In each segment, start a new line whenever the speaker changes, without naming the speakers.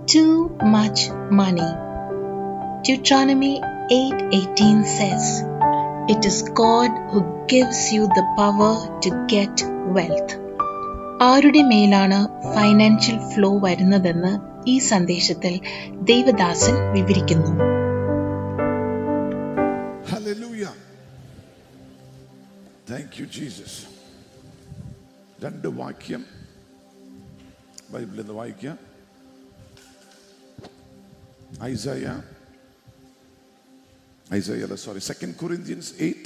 too much money. Deuteronomy 8:18 says, "It is God who gives you the power to get wealth." ആരുടെ മേലാണ് financial flow വരുന്നതെന്ന് ഈ സന്ദേശത്തിൽ ദേവദാസൻ വിവരിക്കുന്നു
Hallelujah. Thank you, Jesus. രണ്ട് വാക്യം ബൈബിളിൽ നിന്ന് വായിക്കാം ഐസയ ഐസയ അല്ല sorry second Corinthians eight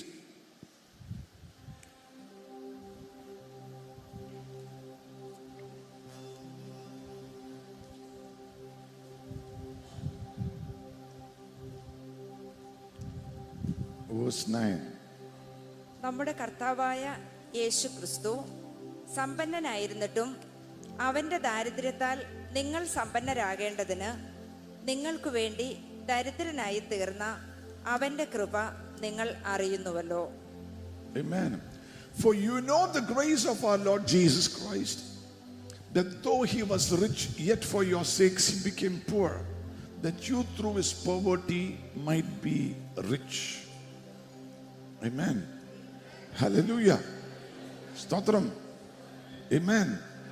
verse nine
നമ്മുടെ കർത്താവായ യേശു ക്രിസ്തു സമ്പന്നനായിരുന്നിട്ടും അവന്റെ ദാരിദ്ര്യത്താൽ നിങ്ങൾ സമ്പന്നരാകേണ്ടതിന് നിങ്ങൾക്കു വേണ്ടി ദരിദ്രനായി തീർന്ന അവന്റെ കൃപ നിങ്ങൾ അറിയുന്നുവല്ലോ
Amen. For you know the grace of our Lord Jesus Christ, that though he was rich, yet for your sakes he became poor, that you through his poverty might be rich. Amen. Hallelujah. സ്തോത്രം Amen.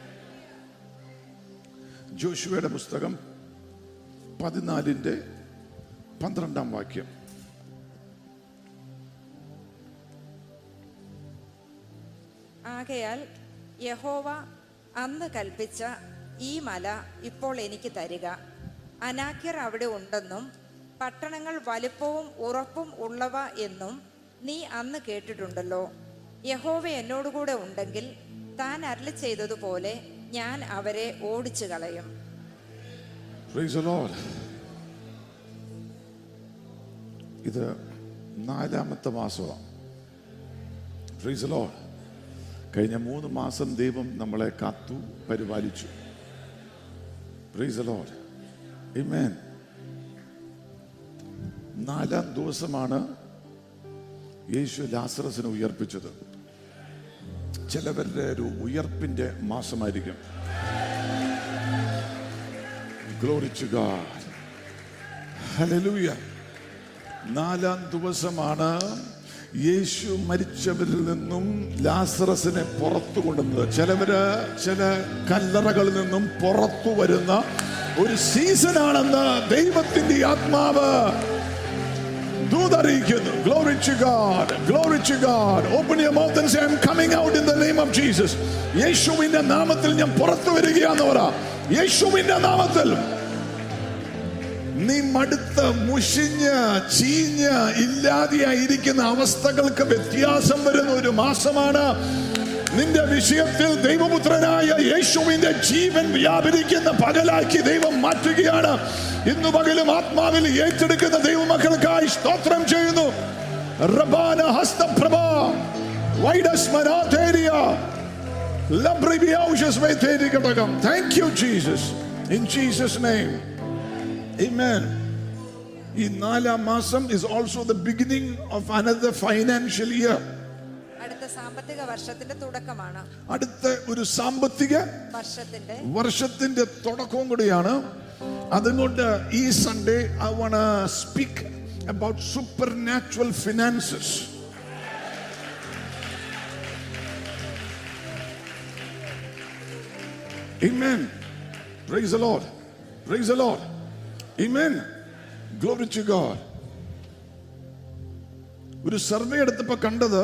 ജോഷുവയുടെ പുസ്തകം പതിനാലിൻ്റെ പന്ത്രണ്ടാം വാക്യം
ആകയാൽ യഹോവ അന്ന് കൽപ്പിച്ച ഈ മല ഇപ്പോൾ എനിക്ക് തരിക അനാക്യർ അവിടെ ഉണ്ടെന്നും പട്ടണങ്ങൾ വലുപ്പവും ഉറപ്പും ഉള്ളവ എന്നും നീ അന്ന് കേട്ടിട്ടുണ്ടല്ലോ യഹോവ എന്നോടുകൂടെ ഉണ്ടെങ്കിൽ താൻ അരളി ചെയ്തതുപോലെ ഞാൻ അവരെ ഓടിച്ചു കളയും
Praise the Lord. ഇത് നാലാമത്തെ മാസമാണ് Praise the Lord. കഴിഞ്ഞ മൂന്ന് മാസം ദൈവം നമ്മളെ കാത്തു പരിപാലിച്ചു Praise the Lord. Amen. നാലാം ദിവസമാണ് യേശു ലാസറസിനെ ഉയർപ്പിച്ചത് ചിലവരുടെ ഒരു ഉയർപ്പിന്റെ മാസമായിരിക്കും Glory to God. Hallelujah. നാലാം ദിവസമാണ് യേശു മരിച്ചവരിൽ നിന്നും ലാസറസിനെ പുറത്തു കൊണ്ടുവന്നത് ചിലവര് ചില കല്ലറകളിൽ നിന്നും പുറത്തു വരുന്ന ഒരു സീസണാണെന്ന് ദൈവത്തിന്റെ ആത്മാവ് ദൂതറിയിക്കുന്നു Glory to God. Glory to God. Open your mouth and say, I'm coming out in the name of Jesus. യേശുവിന്റെ നാമത്തിൽ ഞാൻ പുറത്തു വരികയാന്ന് പറ യേശുവിന്റെ നാമത്തിൽ നീ മടുത്ത് മുഷിഞ്ഞ് ചീഞ്ഞ് ഇല്ലാതെയായിരിക്കുന്ന അവസ്ഥകൾക്ക് വ്യത്യാസം വരുന്ന ഒരു മാസമാണ് നിന്റെ വിഷയത്തിൽ ദൈവപുത്രനായ യേശുവിന്റെ ജീവൻ വ്യാപരിക്കുന്ന പകലാക്കി ദൈവം മാറ്റുകയാണ് ഇന്നു പകലും ആത്മാവിൽ ഏറ്റെടുക്കുന്ന ദൈവമക്കൾക്കായി സ്തോത്രം ചെയ്യുന്നു റബാന ഹസ്തപ്രഭ വൈഡസ് മനാഥേരിയ ലബ്രിബിയൗഷസ് വൈഥേരി ഘടകം thank you Jesus in Jesus name Amen. ഈ നാലാം മാസം is also the beginning of another financial year
അടുത്ത സാമ്പത്തിക വർഷത്തിന്റെ തുടക്കമാണ്
അടുത്ത ഒരു സാമ്പത്തിക
വർഷത്തിന്റെ
വർഷത്തിന്റെ തുടക്കവും കൂടിയാണ് അതുകൊണ്ട് ഈ Sunday I wanna speak about supernatural finances Amen. Praise the Lord. Praise the Lord. Amen. Glory to God. ഒരു സർവേ എടുത്തപ്പോ കണ്ടത്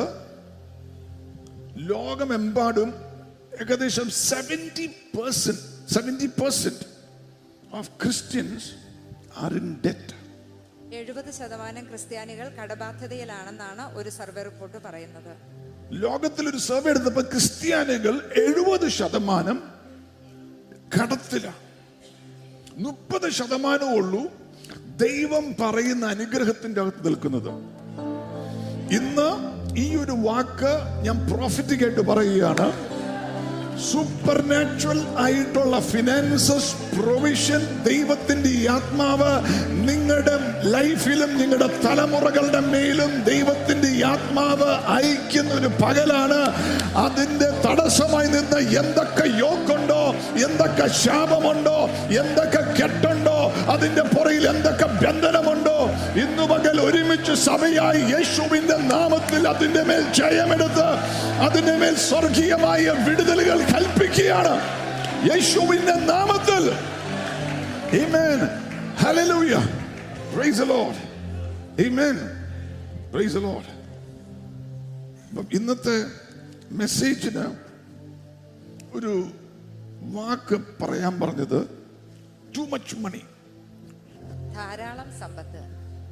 ലോകമെമ്പാടും ഏകദേശം seventy percent seventy percent of Christians are in debt
എഴുപത് ശതമാനം ക്രിസ്ത്യാനികൾ കടബാധ്യതയിലാണെന്നാണ് ഒരു സർവേ റിപ്പോർട്ട് പറയുന്നത്
ലോകത്തിൽ ഒരു സർവേ എടുത്തപ്പോ ക്രിസ്ത്യാനികൾ എഴുപത് ശതമാനം കടത്തില മുപ്പത് ശതമാനമേ ഉള്ളൂ ദൈവം പറയുന്ന അനുഗ്രഹത്തിന്റെ അകത്ത് നിൽക്കുന്നത് ഇന്ന് ഈ ഒരു വാക്ക് ഞാൻ പ്രോഫിറ്റിക് ആയിട്ട് പറയുകയാണ് സൂപ്പർ നാച്ചുറൽ ആയിട്ടുള്ള ഫിനാൻസസ് പ്രൊവിഷൻ ദൈവത്തിന്റെ ഈ ആത്മാവ് നിങ്ങളുടെ ലൈഫിലും നിങ്ങളുടെ തലമുറകളുടെ മേലും ദൈവത്തിന്റെ ഈ ആത്മാവ് അയക്കുന്ന ഒരു പകലാണ് അതിന്റെ തടസ്സമായി നിന്ന് എന്തൊക്കെ യോക്കുണ്ടോ എന്തൊക്കെ ശാപമുണ്ടോ എന്തൊക്കെ കെട്ടുണ്ടോ അതിന്റെ പുറയിൽ എന്തൊക്കെ ബന്ധനമുണ്ടോ ഇന്നു പകൽ ഒരുമിച്ച് സഭയായി യേശുവിന്റെ നാമത്തിൽ അതിന്റെ മേൽ ജയമെടുത്ത് അതിന്റെ മേൽ സ്വർഗീയമായ വിടുതലുകൾ കൽപ്പിക്കുകയാണ് യേശുവിന്റെ നാമത്തിൽ Amen. Hallelujah. Praise the Lord. Amen. Praise the Lord. അപ്പം ഇന്നത്തെ മെസ്സേജിന് ഒരു വാക്ക് പറയാൻ പറഞ്ഞത് ടു മച്ച് മണി
ധാരാളം സമ്പത്ത്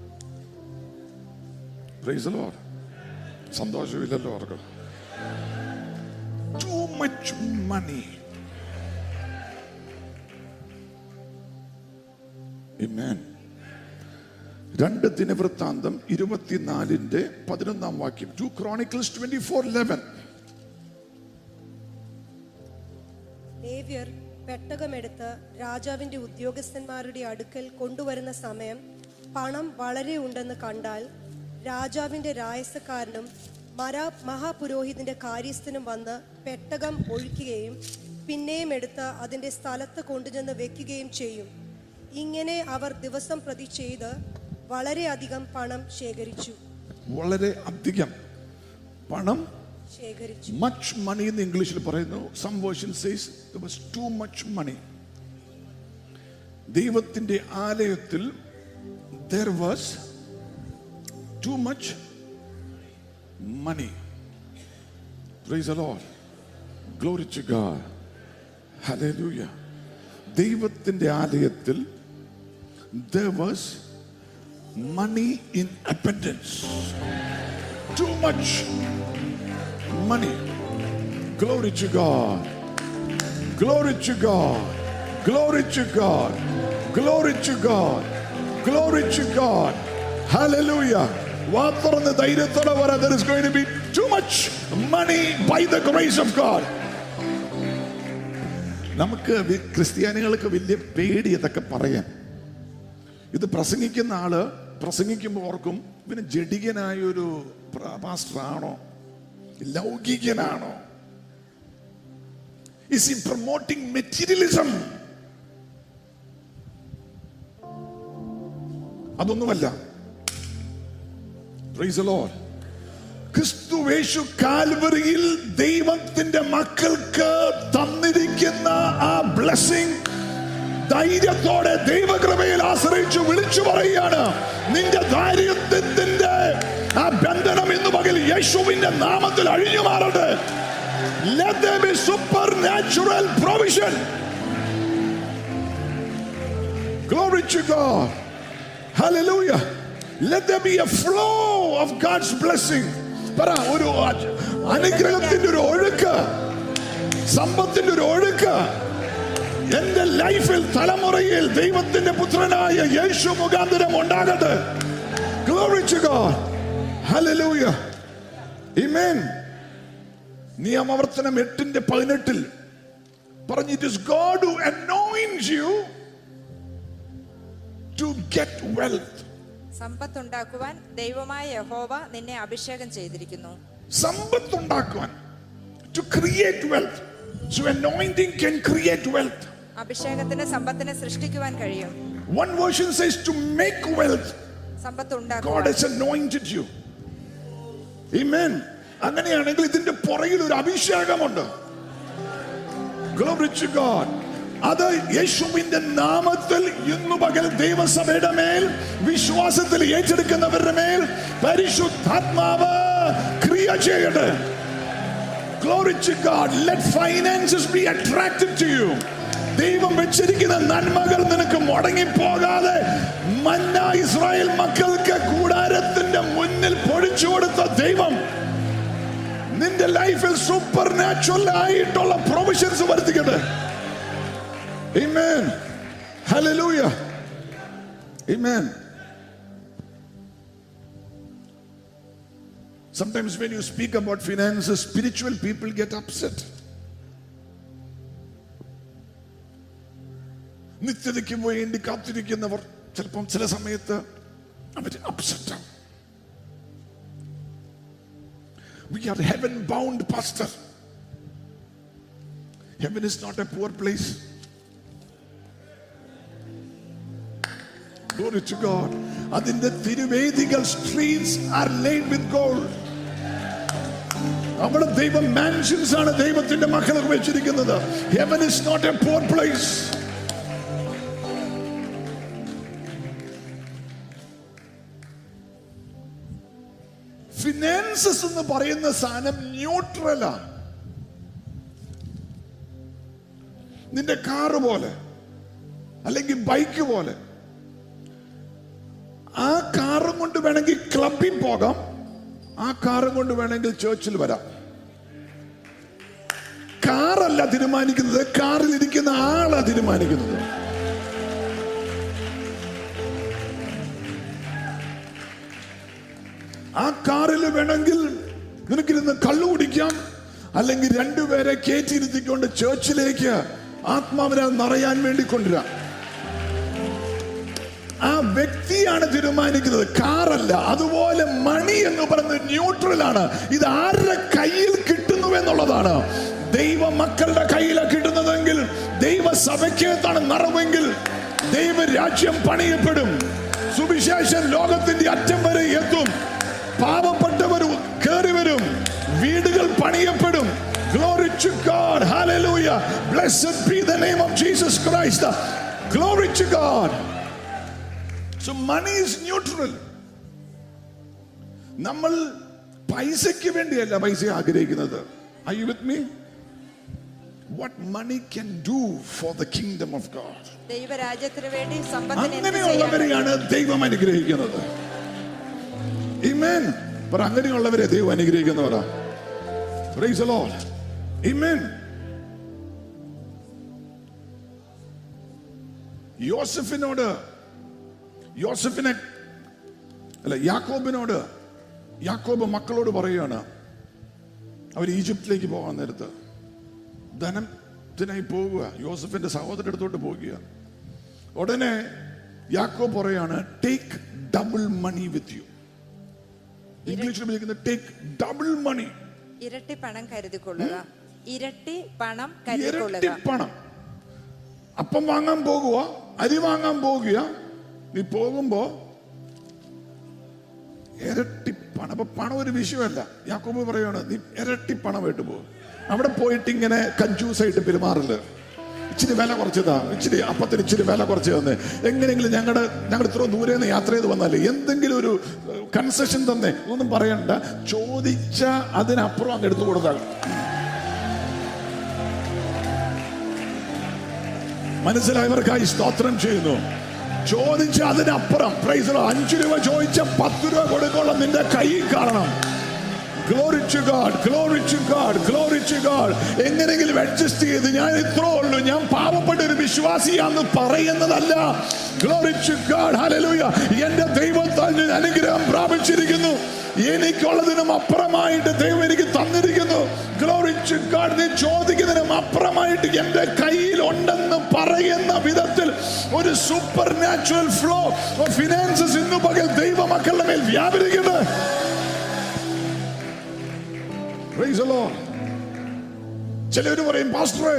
പ്രൈസ് the Lord. സന്തോഷമില്ലല്ലോ അവർക്ക് ടു മച്ച് മണി Amen. രണ്ട് ദിനവൃത്താന്തം ഇരുപത്തിനാലിന്റെ പതിനൊന്നാം വാക്യം two Chronicles twenty four eleven
ലേവ്യർ പെട്ടകമെടുത്ത് രാജാവിന്റെ ഉദ്യോഗസ്ഥന്മാരുടെ അടുക്കൽ കൊണ്ടുവരുന്ന സമയം പണം വളരെ ഉണ്ടെന്ന് കണ്ടാൽ രാജാവിന്റെ രായസക്കാരനും മരാ മഹാപുരോഹിതന്റെ കാര്യസ്ഥനും വന്ന് പെട്ടകം ഒഴിക്കുകയും പിന്നെയും എടുത്ത് അതിന്റെ സ്ഥലത്ത് കൊണ്ടുചെന്ന് വെക്കുകയും ചെയ്യും ഇങ്ങനെ അവർ ദിവസം പ്രതി ചെയ്ത് വളരെയധികം പണം ശേഖരിച്ചു
വളരെ അധികം പണം
ശേഖരിച്ചു
മച്ച് മണി എന്ന് ഇംഗ്ലീഷിൽ പറയുന്നു some version says was too much money ദൈവത്തിന്റെ ആലയത്തിൽ there was too much money praise lord glory to God hallelujah ദൈവത്തിന്റെ ആലയത്തിൽ there was money in abundance too much money. Glory to God. Glory to God. Glory to God. Glory to God. Glory to God. Hallelujah. വാ തുറന്ന് ധൈര്യത്തോടെ പറ there is going to be too much money by the grace of God. നമുക്ക് വി- ക്രിസ്ത്യാനികൾക്ക് വലിയ പേടി ഇതൊക്കെ പറയാൻ ഇത് പ്രസംഗിക്കുന്ന ആള് പ്രസംഗിക്കുമ്പോൾ ഓർക്കും ഇവന് ജഡികനായൊരു പാസ്റ്ററാണോ ലൗകികനാണോ ഇസ് ഈ പ്രൊമോട്ടിംഗ് മെറ്റീരിയലിസം അതൊന്നുമല്ല Praise the Lord. ക്രിസ്തുവേശു കാൽവറിയിൽ ദൈവത്തിന്റെ മക്കൾക്ക് തന്നിരിക്കുന്ന ആ ബ്ലെസ്സിങ് ധൈര്യത്തോടെ ദൈവകൃപയിൽ ആശ്രയിച്ച് വിളിച്ചു പറയുകയാണ് നിന്റെ ധൈര്യത്തിന്റെ ആ ബന്ധനം ഇന്ന് പകൽ യേശുവിന്റെ നാമത്തിൽ അഴിഞ്ഞു മാറട്ടെ Let there be supernatural provision. Glory to God. Hallelujah. Let there be a flow of God's blessing. പറ ഒരു അനുഗ്രഹത്തിന്റെ ഒരു ഒഴുക്ക് സമ്പത്തിന്റെ ഒരു ഒഴുക്ക് എന്റെ ലൈഫിൽ തലമുറയിൽ ദൈവത്തിന്റെ പുത്രനായ യേശു മുഖാന്തരം ഉണ്ടാകട്ടെ Glory to God. Hallelujah. Amen. നിയമാവർത്തനം എട്ടിന്റെ പതിനെട്ടിൽ പറഞ്ഞു it is God who anoints you to get wealth
സമ്പത്തുണ്ടാക്കുവാൻ ദൈവമായ യഹോവ നിന്നെ അഭിഷേകം ചെയ്തിരിക്കുന്നു
സമ്പത്ത് ഉണ്ടാക്കുവാൻ to create wealth so anointing can create wealth
അഭിഷേകത്തിന് സമ്പത്തിനെ സൃഷ്ടിക്കുവാൻ കഴിയും
One version says to make wealth.
Sampath
God
ഉണ്ടാക്കുവാൻ
has anointed you. Amen. അങ്ങനെയാണെങ്കിൽ ഇതിന്റെ പുറകിൽ ഒരു അഭിഷേകമുണ്ട് Glory to God. അത് യേശുവിന്റെ നാമത്തിൽ ഇന്നു പകൽ ദൈവസഭയുടെ മേൽ വിശ്വാസത്തിൽ ഏറ്റെടുക്കുന്നവരുടെ മേൽ പരിശുദ്ധാത്മാവ് ക്രിയ ചെയ്യട്ടെ Glory to God. Let finances be attracted to you. ദൈവം വെച്ചിരിക്കുന്ന നന്മകൾ നിനക്ക് മുടങ്ങിപ്പോകാതെ മന്ന ഇസ്രായേൽ മക്കൾക്ക് കൂടാരത്തിന്റെ മുന്നിൽ പൊഴിച്ചു കൊടുത്ത ദൈവം നിന്റെ ലൈഫിൽ സൂപ്പർ നാച്ചുറൽ ആയിട്ടുള്ള പ്രൊവിഷൻസ് വരുത്തിക്കട്ടെ Amen. Hallelujah. Amen. Sometimes when you speak about finances, spiritual people get upset. നിത്യതയ്ക്ക് വേണ്ടി കാത്തിരിക്കുന്നവർ ചിലപ്പം ചില സമയത്ത് അവർ അപ്സെറ്റ് ആവും we are heaven bound pastor Heaven is not a poor place. Glory to God. അതിന്റെ തിരുവേദികൾ streets are laid with gold. അവിടെ ദൈവം മാൻഷൻസ് ആണ് ദൈവത്തിന്റെ മക്കളൊക്കെ വെച്ചിരിക്കുന്നത് heaven is not a poor place finances എന്ന് പറയുന്ന സാധനം ന്യൂട്രലാണ് നിന്റെ കാറ് പോലെ അല്ലെങ്കിൽ ബൈക്ക് പോലെ ആ കാറും കൊണ്ട് വേണമെങ്കിൽ ക്ലബിൽ പോകാം ആ കാറും കൊണ്ട് വേണമെങ്കിൽ ചേർച്ചിൽ വരാം കാറല്ല തീരുമാനിക്കുന്നത് കാറിൽ ഇരിക്കുന്ന ആളാ തീരുമാനിക്കുന്നത് ആ കാറിൽ വേണമെങ്കിൽ നിനക്കിരുന്ന് കള്ളു കുടിക്കാം അല്ലെങ്കിൽ രണ്ടുപേരെ കയറ്റിയിരുത്തിക്കൊണ്ട് ചേർച്ചിലേക്ക് ആത്മാവിനെ നിറയാൻ വേണ്ടി കൊണ്ടുവരാം ആ വ്യക്തിയാണ് തീരുമാനിക്കുന്നത് കാറല്ല അതുപോലെ മണി എന്ന് പറയുന്നത് ന്യൂട്രൽ ആണ് ഇത് ആരുടെ കയ്യിൽ കിട്ടുന്നു എന്നുള്ളതാണ് ദൈവ മക്കളുടെ കയ്യിലാണ് കിട്ടുന്നതെങ്കിൽ ദൈവ സഭയ്ക്കകത്താണ് നിറവെങ്കിൽ ദൈവരാജ്യം പണിയപ്പെടും സുവിശേഷൻ ലോകത്തിന്റെ അറ്റം വരെ എത്തും പാവപ്പെട്ടവർ കയറി വരും വീടുകൾ പണിയപ്പെടും Glory to God. Hallelujah. Blessed be the name of Jesus Christ. Glory to God. So money is neutral. നമ്മൾ പൈസയ്ക്ക് വേണ്ടിയല്ല പൈസ ആഗ്രഹിക്കുന്നത് Are you with me? What money can do for the kingdom of God.
ദൈവരാജ്യത്തിന് വേണ്ടി സമ്പത്തിന് എന്ത് ചെയ്യാൻ കഴിയും?
അങ്ങനെയുള്ളവരെയാണ് ദൈവം അനുഗ്രഹിക്കുന്നത് Amen. പറ അങ്ങനെയുള്ളവരെ ദൈവം അനുഗ്രഹിക്കുന്നവരാ Praise the Lord. Amen. യോസഫിനോട് യോസഫിനെ അല്ല യാക്കോബിനോട് യാക്കോബ് മക്കളോട് പറയുകയാണ് അവർ ഈജിപ്തിലേക്ക് പോകാൻ നേരത്ത് ധനത്തിനായി പോകുക യോസഫിന്റെ സഹോദരന്റെ അടുത്തോട്ട് പോകുക ഉടനെ യാക്കോബ് പറയാണ് take double money with you ഇംഗ്ലീഷിൽ വിളിക്കുന്നത് ടേക്ക് ഡബിൾ മണി
ഇരട്ടി പണം കരുതിക്കൊള്ളുക ഇരട്ടി പണം
ഇരട്ടി
കരുതിക്കൊള്ളുക
പണം അപ്പം വാങ്ങാൻ പോകുക അരി വാങ്ങാൻ പോകുക നീ പോകുമ്പോ ഇരട്ടി പണം അപ്പൊ പണം ഒരു വിഷയമല്ല യാക്കോബ് പറയാണ് നീ ഇരട്ടി പണമായിട്ട് പോകും അവിടെ പോയിട്ട് ഇങ്ങനെ കഞ്ചൂസായിട്ട് പെരുമാറില്ല ഇച്ചിരി വില കുറച്ചതാ ഇച്ചിരി അപ്പത്തിന് ഇച്ചിരി വില കുറച്ച് തന്നെ എങ്ങനെയെങ്കിലും ഞങ്ങളുടെ ഞങ്ങൾ ഇത്ര ദൂരെ നിന്ന് യാത്ര ചെയ്ത് വന്നാലേ എന്തെങ്കിലും ഒരു കൺസെഷൻ തന്നെ ഒന്നും പറയണ്ട ചോദിച്ച അതിനപ്പുറം അങ്ങ് എടുത്തു കൊടുത്താൽ മനസ്സിലായവർക്കായി സ്തോത്രം ചെയ്യുന്നു ചോദിച്ച അതിനപ്പുറം പ്രൈസ് അഞ്ചു രൂപ ചോദിച്ച പത്ത് രൂപ കൊടുക്കുള്ള നിന്റെ കൈ കാണണം Glory to God, glory to God, glory to God. എങ്ങനെയെങ്കിലും അഡ്ജസ്റ്റ് ചെയ്ത് ഞാൻ ഇത്ര ഉള്ളൂ ഞാൻ പാവപ്പെട്ട ഒരു വിശ്വാസിയാന്ന് പറയുന്നതല്ല Glory to God, hallelujah. എന്റെ ദൈവത്താൽ ഞാൻ അനുഗ്രഹം പ്രാപിച്ചിരിക്കുന്നു എനിക്കുള്ളതിനും അപ്പുറമായിട്ട് ദൈവം എനിക്ക് തന്നിരിക്കുന്നു Glory to God. നീ ചോദിക്കുന്നതിനും അപ്പുറമായിട്ട് എന്റെ കയ്യിൽ ഉണ്ടെന്ന് പറയുന്ന വിധത്തിൽ ഒരു supernatural flow of finances ഇന്നു പകൽ ദൈവമക്കളുടെ മേൽ വ്യാപരിക്കട്ടെ Praise the Lord. ചിലര് പറയും പാസ്റ്ററെ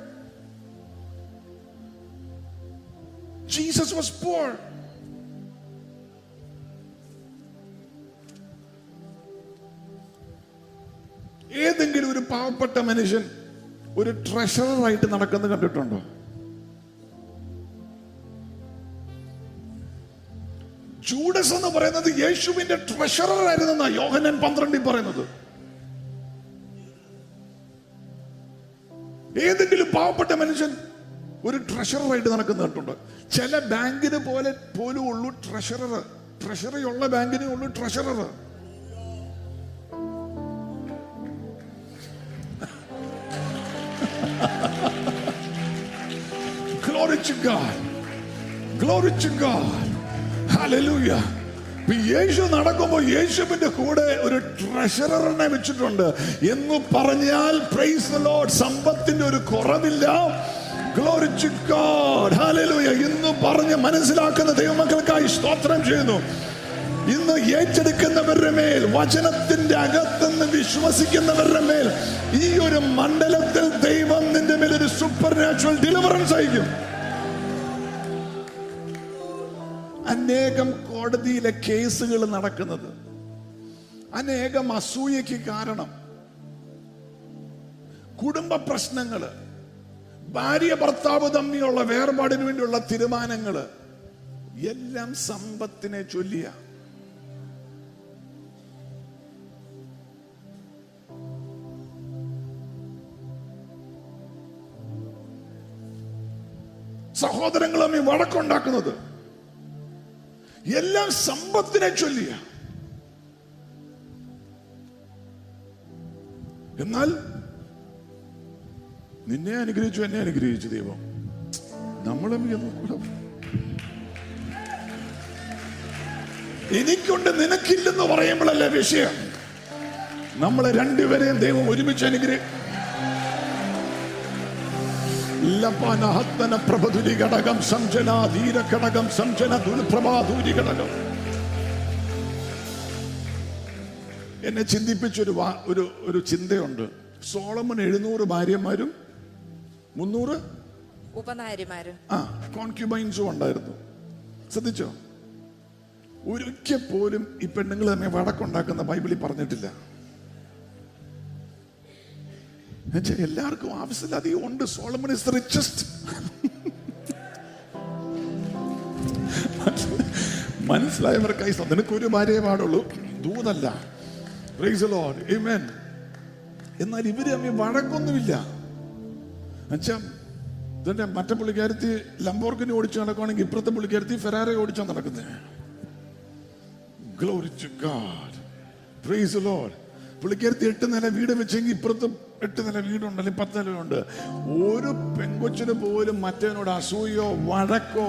ജീസസ് വാസ് poor ഏതെങ്കിലും ഒരു പാവപ്പെട്ട മനുഷ്യൻ ഒരു ട്രഷററായിട്ട് നടക്കുന്നത് കണ്ടിട്ടുണ്ടോ ജൂഡസ് എന്ന് പറയുന്നത് യേശുവിന്റെ ട്രഷറർ ആയിരുന്നെന്നാ യോഹനൻ പന്ത്രണ്ടിൽ പറയുന്നത് ഏതെങ്കിലും പാവപ്പെട്ട മനുഷ്യൻ ഒരു ട്രഷററായിട്ട് നടക്കുന്ന കണ്ടുണ്ട് ചില ബാങ്കിന് പോലെ പോലും ഉള്ളൂ ട്രഷറർ ട്രഷറി ഉള്ള ബാങ്കിനേ ഉള്ളൂ treasurer Glory to God. Glory to God. Hallelujah. ഇപ്പൊ യേശു നടക്കുമ്പോൾ യേശുവിന്റെ കൂടെ ഒരു ട്രഷററിനെ വെച്ചിട്ടുണ്ട് എന്ന് പറഞ്ഞാൽ പ്രൈസ് ലോഡ് സമ്പത്തിന്റെ ഒരു കുറവില്ല Glory to God. Hallelujah. എന്ന് പറഞ്ഞ് മനസ്സിലാക്കുന്ന ദൈവമക്കൾക്കായി സ്തോത്രം ചെയ്യുന്നു ഇന്ന് ഏറ്റെടുക്കുന്നവരുടെ മേൽ വചനത്തിന്റെ അകത്തുനിന്ന് വിശ്വസിക്കുന്നവരുടെ മേൽ ഈ ഒരു മണ്ഡലത്തിൽ ദൈവം നിന്റെ മേൽ ഒരു സൂപ്പർ നാച്ചുറൽ ഡെലിവറൻസ് അയക്കും അനേകം കോടതിയിലെ കേസുകൾ നടക്കുന്നത് അനേകം അസൂയക്ക് കാരണം കുടുംബ പ്രശ്നങ്ങള് ഭാര്യ ഭർത്താവ് തമ്മിലുള്ള വേർപാടിന് വേണ്ടിയുള്ള തീരുമാനങ്ങള് എല്ലാം സമ്പത്തിനെ ചൊല്ലിയ സഹോദരങ്ങൾ തമ്മിൽ വഴക്കുണ്ടാക്കുന്നത് എല്ലാം സമ്പത്തിനെ ചൊല്ലിയ എന്നാൽ നിന്നെ അനുഗ്രഹിച്ചു എന്നെ അനുഗ്രഹിച്ചു ദൈവം നമ്മൾ എനിക്കുണ്ട് നിനക്കില്ലെന്ന് പറയുമ്പോഴല്ലേ വിഷയം നമ്മളെ രണ്ടുപേരെയും ദൈവം ഒരുമിച്ച് അനുഗ്രഹി ലപനഹത്തന പ്രഭതുലി ഘടകം സംജന ധീര ഘടകം സംജന ദുൽപ്രഭാധൂരി ഘടകം എന്നെ ചിന്തിപ്പിച്ചൊരു വാ- ഒരു ഒരു ചിന്തയുണ്ട് സോളമൻ എഴുന്നൂറ് ഭാര്യമാരും മുന്നൂറ്
ഉപനാരിമാര്
ആ കോൺക്യുബൈൻസും ഉണ്ടായിരുന്നു ശ്രദ്ധിച്ചോ ഒരിക്കൽ പോലും ഈ പെണ്ണുങ്ങൾ തമ്മിൽ വടക്കുണ്ടാക്കുന്ന ബൈബിളിൽ പറഞ്ഞിട്ടില്ല എന്നുവെച്ചാ എല്ലാവർക്കും ആവശ്യമില്ലാതെയും ഉണ്ട് സോളമൻ ഇസ് ദ റിച്ചസ്റ്റ് മനസ്സിലായവർക്കായി സ- നിനക്ക് ഒരു ഭാര്യയെ പാടുള്ളൂ ദൂതല്ല Praise the Lord. Amen. എന്നാൽ ഇവര് തമ്മിൽ വഴക്കൊന്നുമില്ല എന്നുവെച്ചാ ഇതിന്റെ മറ്റേ പുള്ളിക്കാരത്തി ലംബോർഗിനി ഓടിച്ചു നടക്കുവാണെങ്കിൽ ഇപ്പുറത്തെ പുള്ളിക്കാരത്തി ഫെറാറെ ഓടിച്ചാ നടക്കുന്നത് glory to God praise lord പുള്ളിക്കാരത്തി എട്ട് നില വീട് വെച്ചെങ്കിൽ ഇപ്പുറത്ത് എട്ട് നില വീടുണ്ട് അല്ലെങ്കിൽ പത്ത് നിലയുണ്ട് ഒരു പെങ്കൊച്ചിന് പോലും മറ്റവനോട് അസൂയോ വഴക്കോ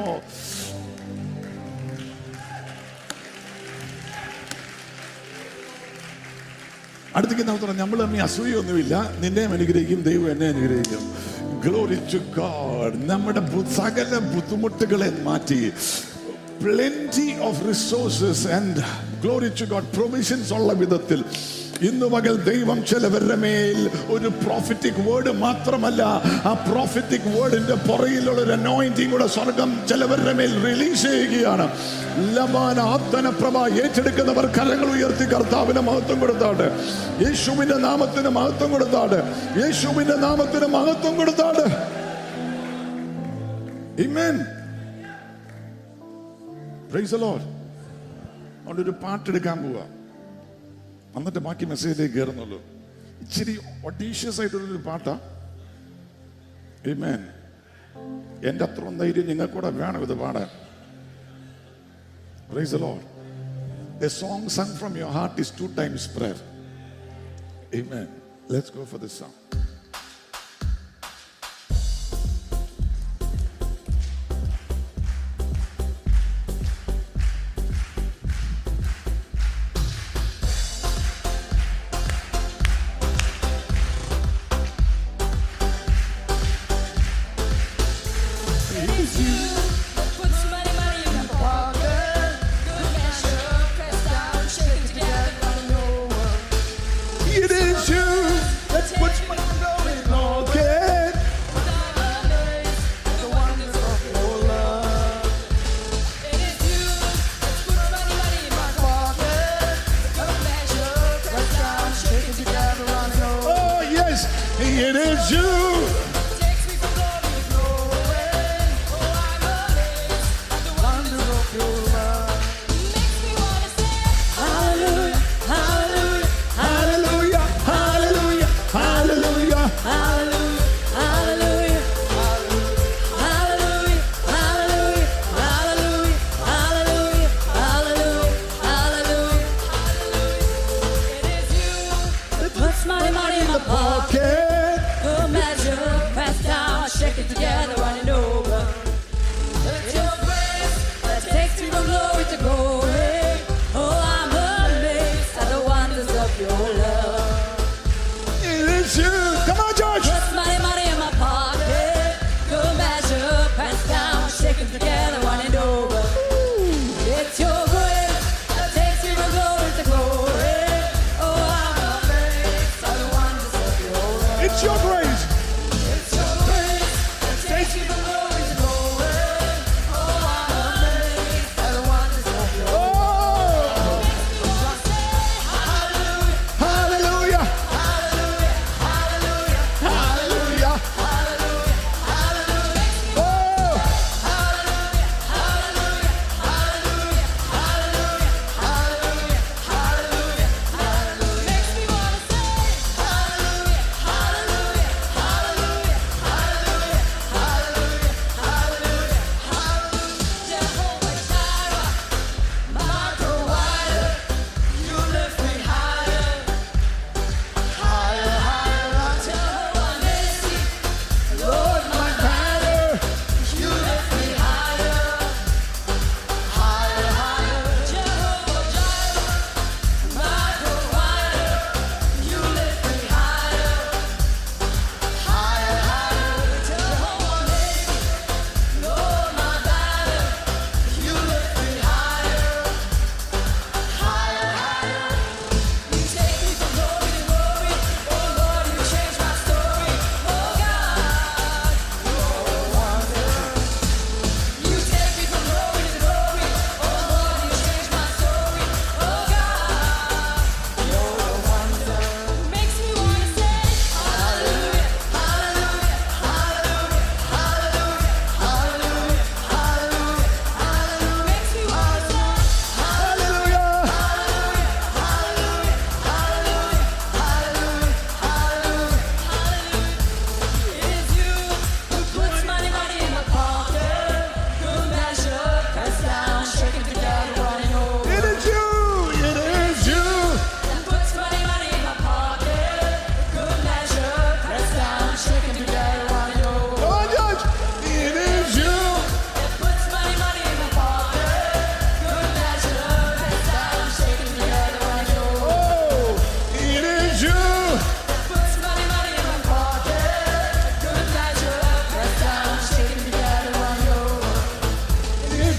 അടുത്തേക്ക് നമുക്ക് നമ്മൾ തമ്മിൽ അസൂയൊന്നുമില്ല നിന്നെയും അനുഗ്രഹിക്കും ദൈവം എന്നെ അനുഗ്രഹിക്കും ഗ്ലോറി ടു ഗോഡ് നമ്മുടെ ബു- സകല ബുദ്ധിമുട്ടുകളെ മാറ്റി plenty of resources and glory to God provisions ഉള്ള വിധത്തിൽ ഇന്ന് പകൽ ദൈവം ചിലവരുടെ മേൽ ഒരു പ്രോഫിറ്റിക് വേർഡ് മാത്രമല്ല ആ പ്രോഫിറ്റിക് വേർഡിന്റെ പുറകിലുള്ള ഒരു അനോയിന്റിങ് കൂടെ സ്വർഗം ചിലവരുടെ മേൽ റിലീസ് ചെയ്യുകയാണ് ലബാന ആത്തന പ്രഭ ഏറ്റെടുക്കുന്നവർ കരങ്ങൾ ഉയർത്തി കർത്താവിന് മഹത്വം കൊടുത്താട് യേശുവിന്റെ നാമത്തിന് മഹത്വം കൊടുത്താട് യേശുവിന്റെ നാമത്തിന് മഹത്വം കൊടുത്താട് Amen. Praise the Lord. അതുകൊണ്ട് ഒരു പാട്ടെടുക്കാൻ പോവാ എന്നിട്ട് ബാക്കി മെസ്സേജിലേക്ക് കയറുന്നുള്ളൂ ഇച്ചിരി ഒഡീഷ്യസ് ആയിട്ടുള്ളൊരു പാട്ടാ Amen. എന്റെ അത്രയും ധൈര്യം നിങ്ങൾക്കൂടെ വേണം ഇത് പാടാൻ Praise the Lord. A song sung from your heart is two times prayer. Amen. Let's go for this song.
Puts money, money in my pocket. Good measure, pressed down, shaken together, running over.
It is you that puts my gold in pocket.
The wonders of your love. It is you that puts money, money in my pocket. Good measure, pressed down, shaken together, running over.
Oh, yes, it is you.
Takes me from glory to glory. Oh, I'm amazed at the wonders of your love. Makes me wanna say hallelujah, hallelujah.
Hallelujah, hallelujah, hallelujah.
Hallelujah, hallelujah, hallelujah, hallelujah, hallelujah, hallelujah, hallelujah, hallelujah, hallelujah. It is you that puts my money in my pocket.
Okay.
Good measure,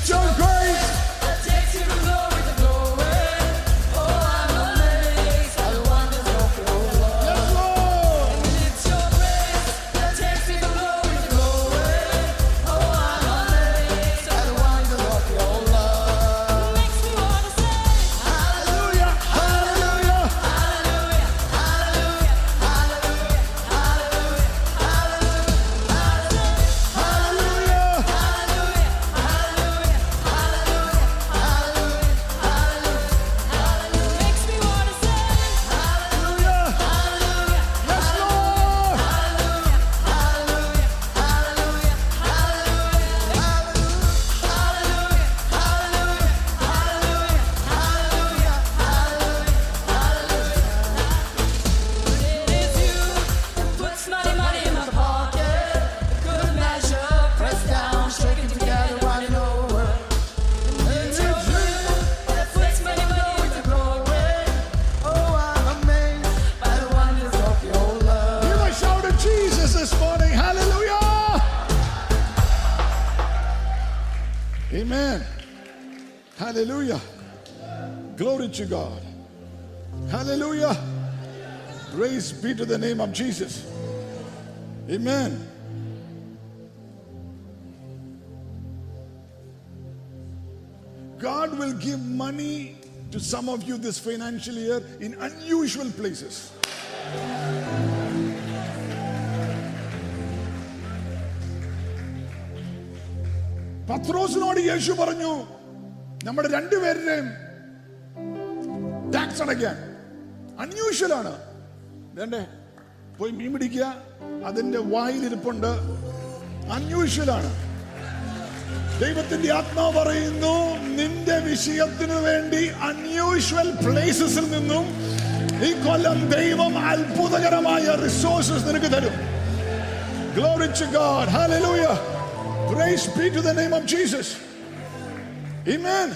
It's your grace.
that takes you from glory to glory. Oh, I'm amazed by the wonders of your love.
Yes, Lord.
It's your grace that takes me from glory to glory. Oh, I'm amazed by the wonders of your love. Makes me wanna say,
Hallelujah. Hallelujah. Hallelujah.
makes me wanna say,
Hallelujah. Yes, Lord.
it is you who puts money, money in my pocket. Good measure, pressed down, shaken together, running over. It's your grace that puts money, money to glory. Oh, I'm amazed by the wonders of your love.
Give a shout to Jesus this morning. Hallelujah. Amen. Hallelujah. Glory to God. Hallelujah. Praise be to the name of Jesus. Amen. God will give money to some of you this financial year in unusual places. പത്രോസിനോട് യേശു പറഞ്ഞു നമ്മുടെ രണ്ടുപേരുടെയും tax അടയ്ക്കാൻ unusual ആണ് വേണ്ടേ പോയി മീൻ പിടിക്കുക അതിന്റെ വായിലിരിപ്പുണ്ട് അൺയൂഷ്വൽ ആണ് ദൈവത്തിന്റെ ആത്മാവ് പറയുന്നു നിന്റെ വിഷയത്തിനു വേണ്ടി അൺയൂഷ്വൽ പ്ലേസസിൽ നിന്നും ഈ കൊല്ലം ദൈവം അത്ഭുതകരമായ റിസോഴ്സസ് നിനക്ക് തരും Glory to God. Hallelujah. Praise be to the name of Jesus. Amen.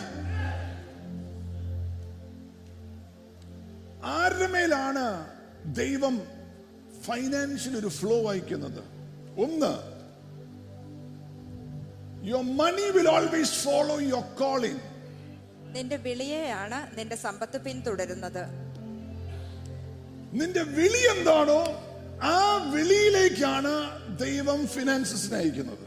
ആരുടെ മേലാണ് ദൈവം ഫൈനാൻഷ്യൽ ഒരു ഫ്ലോ അയക്കുന്നത് ഒന്ന് your money will always follow your calling
നിന്റെ വിളിയെയാണ് നിന്റെ സമ്പത്ത് പിന്തുടരുന്നത്
നിന്റെ വിളി എന്താണോ ആ വിളിയിലേക്കാണ് ദൈവം ഫിനാൻസസിനെ അയക്കുന്നത്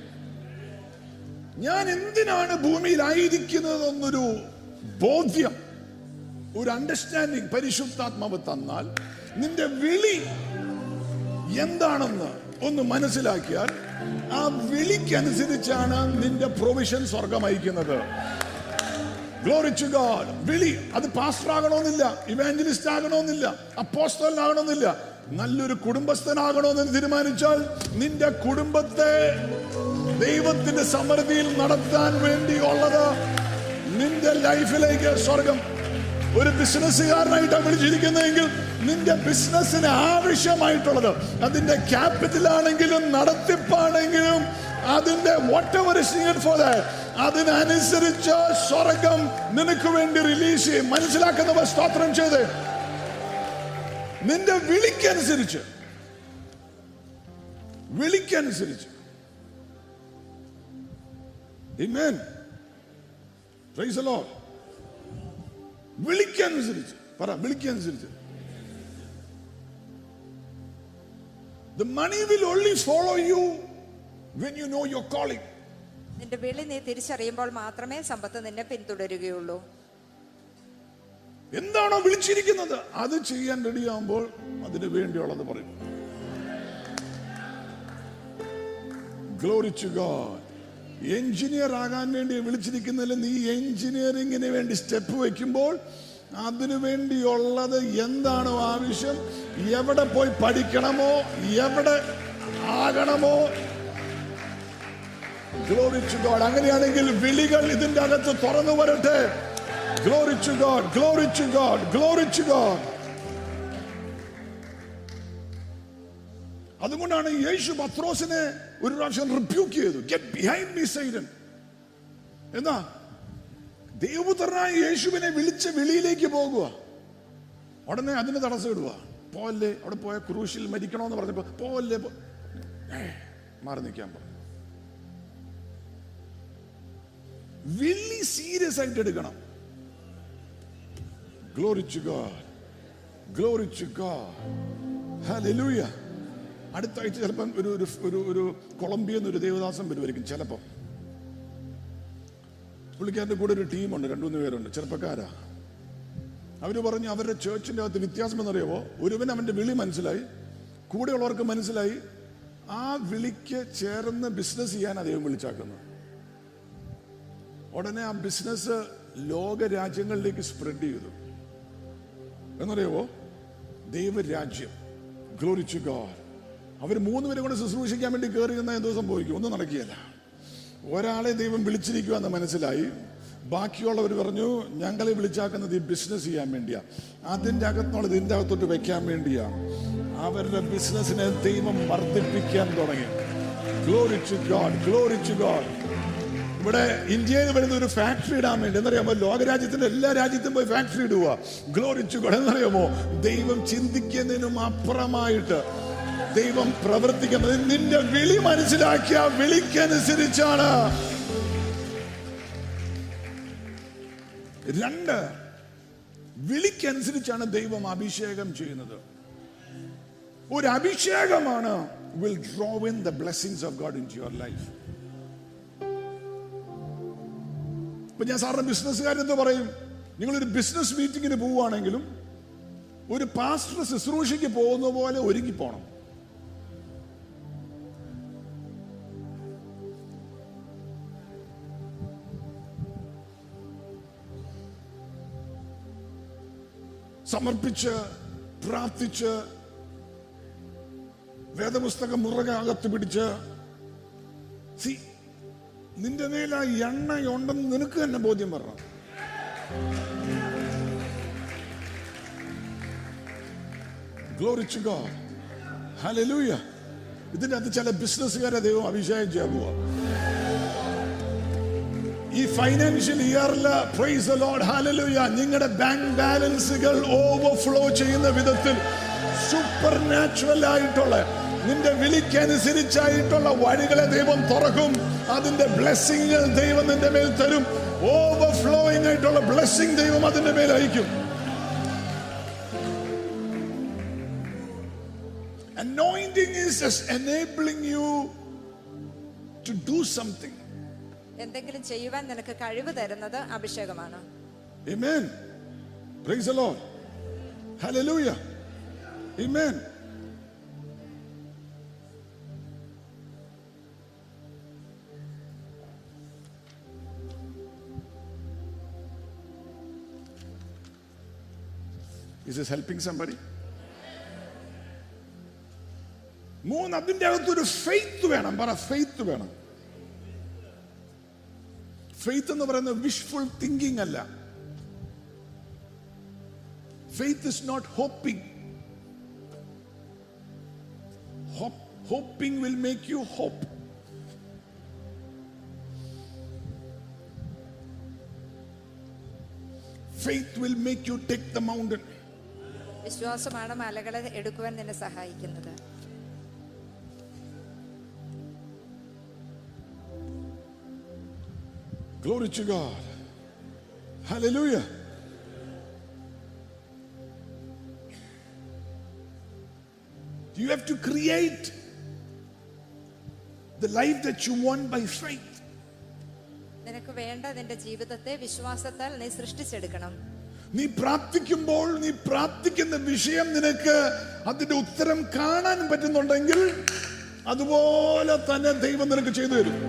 ഞാൻ എന്തിനാണ് ഭൂമിയിലായിരിക്കുന്നത് എന്നൊരു ബോധ്യം ഒരു അണ്ടർസ്റ്റാൻഡിങ് പരിശുദ്ധാത്മാവ് തന്നാൽ നിന്റെ വിളി എന്താണെന്ന് ഒന്ന് മനസ്സിലാക്കിയാൽ ആ വിളിക്കനുസരിച്ചാണ് നിന്റെ പ്രൊവിഷൻ സ്വർഗം അയക്കുന്നത് ഗ്ലോറി ടു ഗോഡ് വിളി അത് പാസ്റ്റർ ആകണമെന്നില്ല ഇവാഞ്ചലിസ്റ്റ് ആകണമെന്നില്ല അപ്പോസ്റ്റലാകണമെന്നില്ല നല്ലൊരു കുടുംബസ്ഥനാകണമെന്ന് തീരുമാനിച്ചാൽ നിന്റെ കുടുംബത്തെ ദൈവത്തിന്റെ സമൃദ്ധിയിൽ നടത്താൻ വേണ്ടിയുള്ളത് നിന്റെ ലൈഫിലേക്ക് സ്വർഗം ഒരു ബിസിനസ്സുകാരനായിട്ടാണ് വിളിച്ചിരിക്കുന്നതെങ്കിൽ നിന്റെ ബിസിനസ്സിന് ആവശ്യമായിട്ടുള്ളത് അതിന്റെ ക്യാപിറ്റൽ ആണെങ്കിലും നടത്തിപ്പാണെങ്കിലും അതിന്റെ വാട്ട് എവർ ഫോർ അതിനനുസരിച്ച് സ്വർഗം നിനക്ക് വേണ്ടി റിലീസ് ചെയ്യും മനസ്സിലാക്കുന്നവർ സ്തോത്രം ചെയ്ത് നിന്റെ വിളിക്കനുസരിച്ച് വിളിക്കനുസരിച്ച് Amen. Praise the Lord. വിളിക്കനുസരിച്ച് പറ വിളിക്കനുസരിച്ച് The money will only follow you when you know your calling.
നിന്റെ വിളി നീ തിരിച്ചറിയുമ്പോൾ മാത്രമേ സമ്പത്ത് നിന്നെ പിന്തുടരുകയുള്ളൂ
എന്താണോ വിളിച്ചിരിക്കുന്നത് അത് ചെയ്യാൻ റെഡിയാകുമ്പോൾ അതിന് വേണ്ടിയുള്ളത് പറയും ഗ്ലോറി ടു ഗോഡ് എഞ്ചിനീയർ ആകാൻ വേണ്ടി വിളിച്ചിരിക്കുന്നതിൽ നീ എഞ്ചിനീയറിങ്ങിന് വേണ്ടി സ്റ്റെപ്പ് വെക്കുമ്പോൾ അതിനു വേണ്ടിയുള്ളത് എന്താണോ ആവശ്യം എവിടെ പോയി പഠിക്കണമോ എവിടെ ആകണമോ ഗ്ലോറി ടു ഗോഡ് അങ്ങനെയാണെങ്കിൽ വിളികൾ ഇതിന്റെ അകത്ത് തുറന്നു വരട്ടെ glory to God glory to God glory to God അതുകൊണ്ടാണ് യേശു പത്രോസിനെ ഒരു പ്രാവശ്യം റിബ്യൂക്ക് ചെയ്തു ഗെറ്റ് ബിഹൈൻഡ് മീ സൈഡൻ എന്നാ ദൈവപുത്രനായ യേശുവിനെ വിളിച്ച വെളിയിലേക്ക് പോകുക ഉടനെ അതിന് തടസ്സം ഇടുക പോവല്ലേ അവിടെ പോയ ക്രൂശിൽ മരിക്കണമെന്ന് പറഞ്ഞപ്പോ പോവല്ലേ പോ- ഏ, മാറി നിൽക്കാൻ പറഞ്ഞു വിളി സീരിയസ് ആയിട്ട് എടുക്കണം glory to God glory to God hallelujah അടുത്ത ആഴ്ച ചിലപ്പം ഒരു ഒരു ഒരു ഒരു കൊളംബിയെന്ന് ഒരു ദേവദാസം വരുമായിരിക്കും ചിലപ്പം പുള്ളിക്കാരൻ്റെ കൂടെ ഒരു ടീമുണ്ട് രണ്ടു മൂന്ന് പേരുണ്ട് ചെറുപ്പക്കാരാ അവര് പറഞ്ഞു അവരുടെ ചേർച്ചിന്റെ അകത്ത് വ്യത്യാസം എന്നറിയാവോ ഒരുവൻ അവന്റെ വിളി മനസ്സിലായി കൂടെയുള്ളവർക്ക് മനസ്സിലായി ആ വിളിക്ക് ചേർന്ന് ബിസിനസ് ചെയ്യാൻ അദ്ദേഹം വിളിച്ചാക്കുന്നത് ഉടനെ ആ ബിസിനസ് ലോക രാജ്യങ്ങളിലേക്ക് സ്പ്രെഡ് ചെയ്തു എന്നറിയാവോ ദൈവരാജ്യം ഗ്ലോറിച്ചു ഗോഡ് അവർ മൂന്ന് പേരും കൂടെ ശുശ്രൂഷിക്കാൻ വേണ്ടി കയറി നിന്നാൽ എന്തോ സംഭവിക്കും ഒന്നും നടക്കുകയില്ല ഒരാളെ ദൈവം വിളിച്ചിരിക്കുക എന്ന് മനസ്സിലായി ബാക്കിയുള്ളവർ പറഞ്ഞു ഞങ്ങളെ വിളിച്ചാക്കുന്നത് ഈ ബിസിനസ് ചെയ്യാൻ വേണ്ടിയാ അതിൻ്റെ അകത്തുള്ളത് ഇതിൻ്റെ അകത്തോട്ട് വെക്കാൻ വേണ്ടിയാ അവരുടെ ബിസിനസ്സിനെ ദൈവം വർദ്ധിപ്പിക്കാൻ തുടങ്ങി glory to God glory to God ഇവിടെ ഇന്ത്യയിൽ വരുന്ന ഒരു ഫാക്ടറി ഇടാൻ വേണ്ടി എന്നറിയാമോ ലോകരാജ്യത്തിന്റെ എല്ലാ രാജ്യത്തും പോയി ഫാക്ടറി ഇടുക ഗ്ലോറിച്ചു എന്നറിയാമോ ദൈവം ചിന്തിക്കുന്നതിനും അപ്പുറമായിട്ട് ദൈവം പ്രവർത്തിക്കുന്നത് നിന്റെ വിളി മനസ്സിലാക്കിയ വിളിക്കനുസരിച്ചാണ് രണ്ട് വിളിക്കനുസരിച്ചാണ് ദൈവം അഭിഷേകം ചെയ്യുന്നത് ഒരു അഭിഷേകമാണ് will draw in the blessings of God in your life ഇപ്പൊ ഞാൻ സാറിന് ബിസിനസ്സുകാരെന്ത് പറയും നിങ്ങളൊരു ബിസിനസ് മീറ്റിങ്ങിന് പോവുകയാണെങ്കിലും ഒരു പാസ്റ്റർ ശുശ്രൂഷയ്ക്ക് പോകുന്ന പോലെ ഒരുങ്ങി പോണം സമർപ്പിച്ച് പ്രാർത്ഥിച്ച് വേദപുസ്തകം മുറകെ അകത്ത് പിടിച്ച് സി നിന്റെ മേൽ ആ എണ്ണയുണ്ടെന്ന് നിനക്ക് തന്നെ ബോധ്യം വരണം ഗ്ലോറിച്ചു ഗോഡ് ഹല്ലേലൂയ ഇതിന്റെ അകത്ത് ചില ബിസിനസ്സുകാരെ ദൈവം അഭിഷേകം ചെയ്യാൻ പോവാ ഈ ഫൈനാൻഷ്യൽ ഇയറിൽ പ്രൈസ് ലോഡ് ഹല്ലേലൂയ നിങ്ങളുടെ ബാങ്ക് ബാലൻസുകൾ ഓവർഫ്ലോ ചെയ്യുന്ന വിധത്തിൽ സൂപ്പർ നാച്ചുറൽ ആയിട്ടുള്ള നിന്റെ വിളിക്കനുസരിച്ചായിട്ടുള്ള വഴികളെ ദൈവം തുറക്കും അതിന്റെ ബ്ലെസ്സിങ്ങൾ ദൈവം നിന്റെ മേൽ തരും ഓവർഫ്ലോയിങ് ആയിട്ടുള്ള ബ്ലെസ്സിങ് ദൈവം അതിന്റെ മേൽ അയക്കും Anointing is just enabling you to do something.
എന്തെങ്കിലും ചെയ്യുവാൻ നിനക്ക് കഴിവ് തരുന്നത് അഭിഷേകമാണ്
Amen. Praise the Lord. Hallelujah. Amen. Is this helping somebody? മൂന്ന് അതിൻ്റെ അകത്തൊരു ഫെയ്ത്ത് വേണം പറ ഫെയ്ത്ത് വേണം ഫെയ്ത്ത് എന്ന് പറയുന്നത് വിഷ്ഫുൾ തിങ്കിങ് അല്ല faith is not hoping hoping will make you hope faith will make you take the mountain
വിശ്വാസമാണ് മലകളെ എടുക്കുവാൻ നിന്നെ സഹായിക്കുന്നത്
Glory to God. Hallelujah. You have to create the life that you want by faith.
നിനക്ക് വേണ്ട നിന്റെ ജീവിതത്തെ വിശ്വാസത്താൽ നീ സൃഷ്ടിച്ചെടുക്കണം
നീ പ്രാർത്ഥിക്കുമ്പോൾ നീ പ്രാർത്ഥിക്കുന്ന വിഷയം നിനക്ക് അതിന്റെ ഉത്തരം കാണാൻ പറ്റുന്നുണ്ടെങ്കിൽ അതുപോലെ തന്നെ ദൈവം നിനക്ക് ചെയ്തു തരും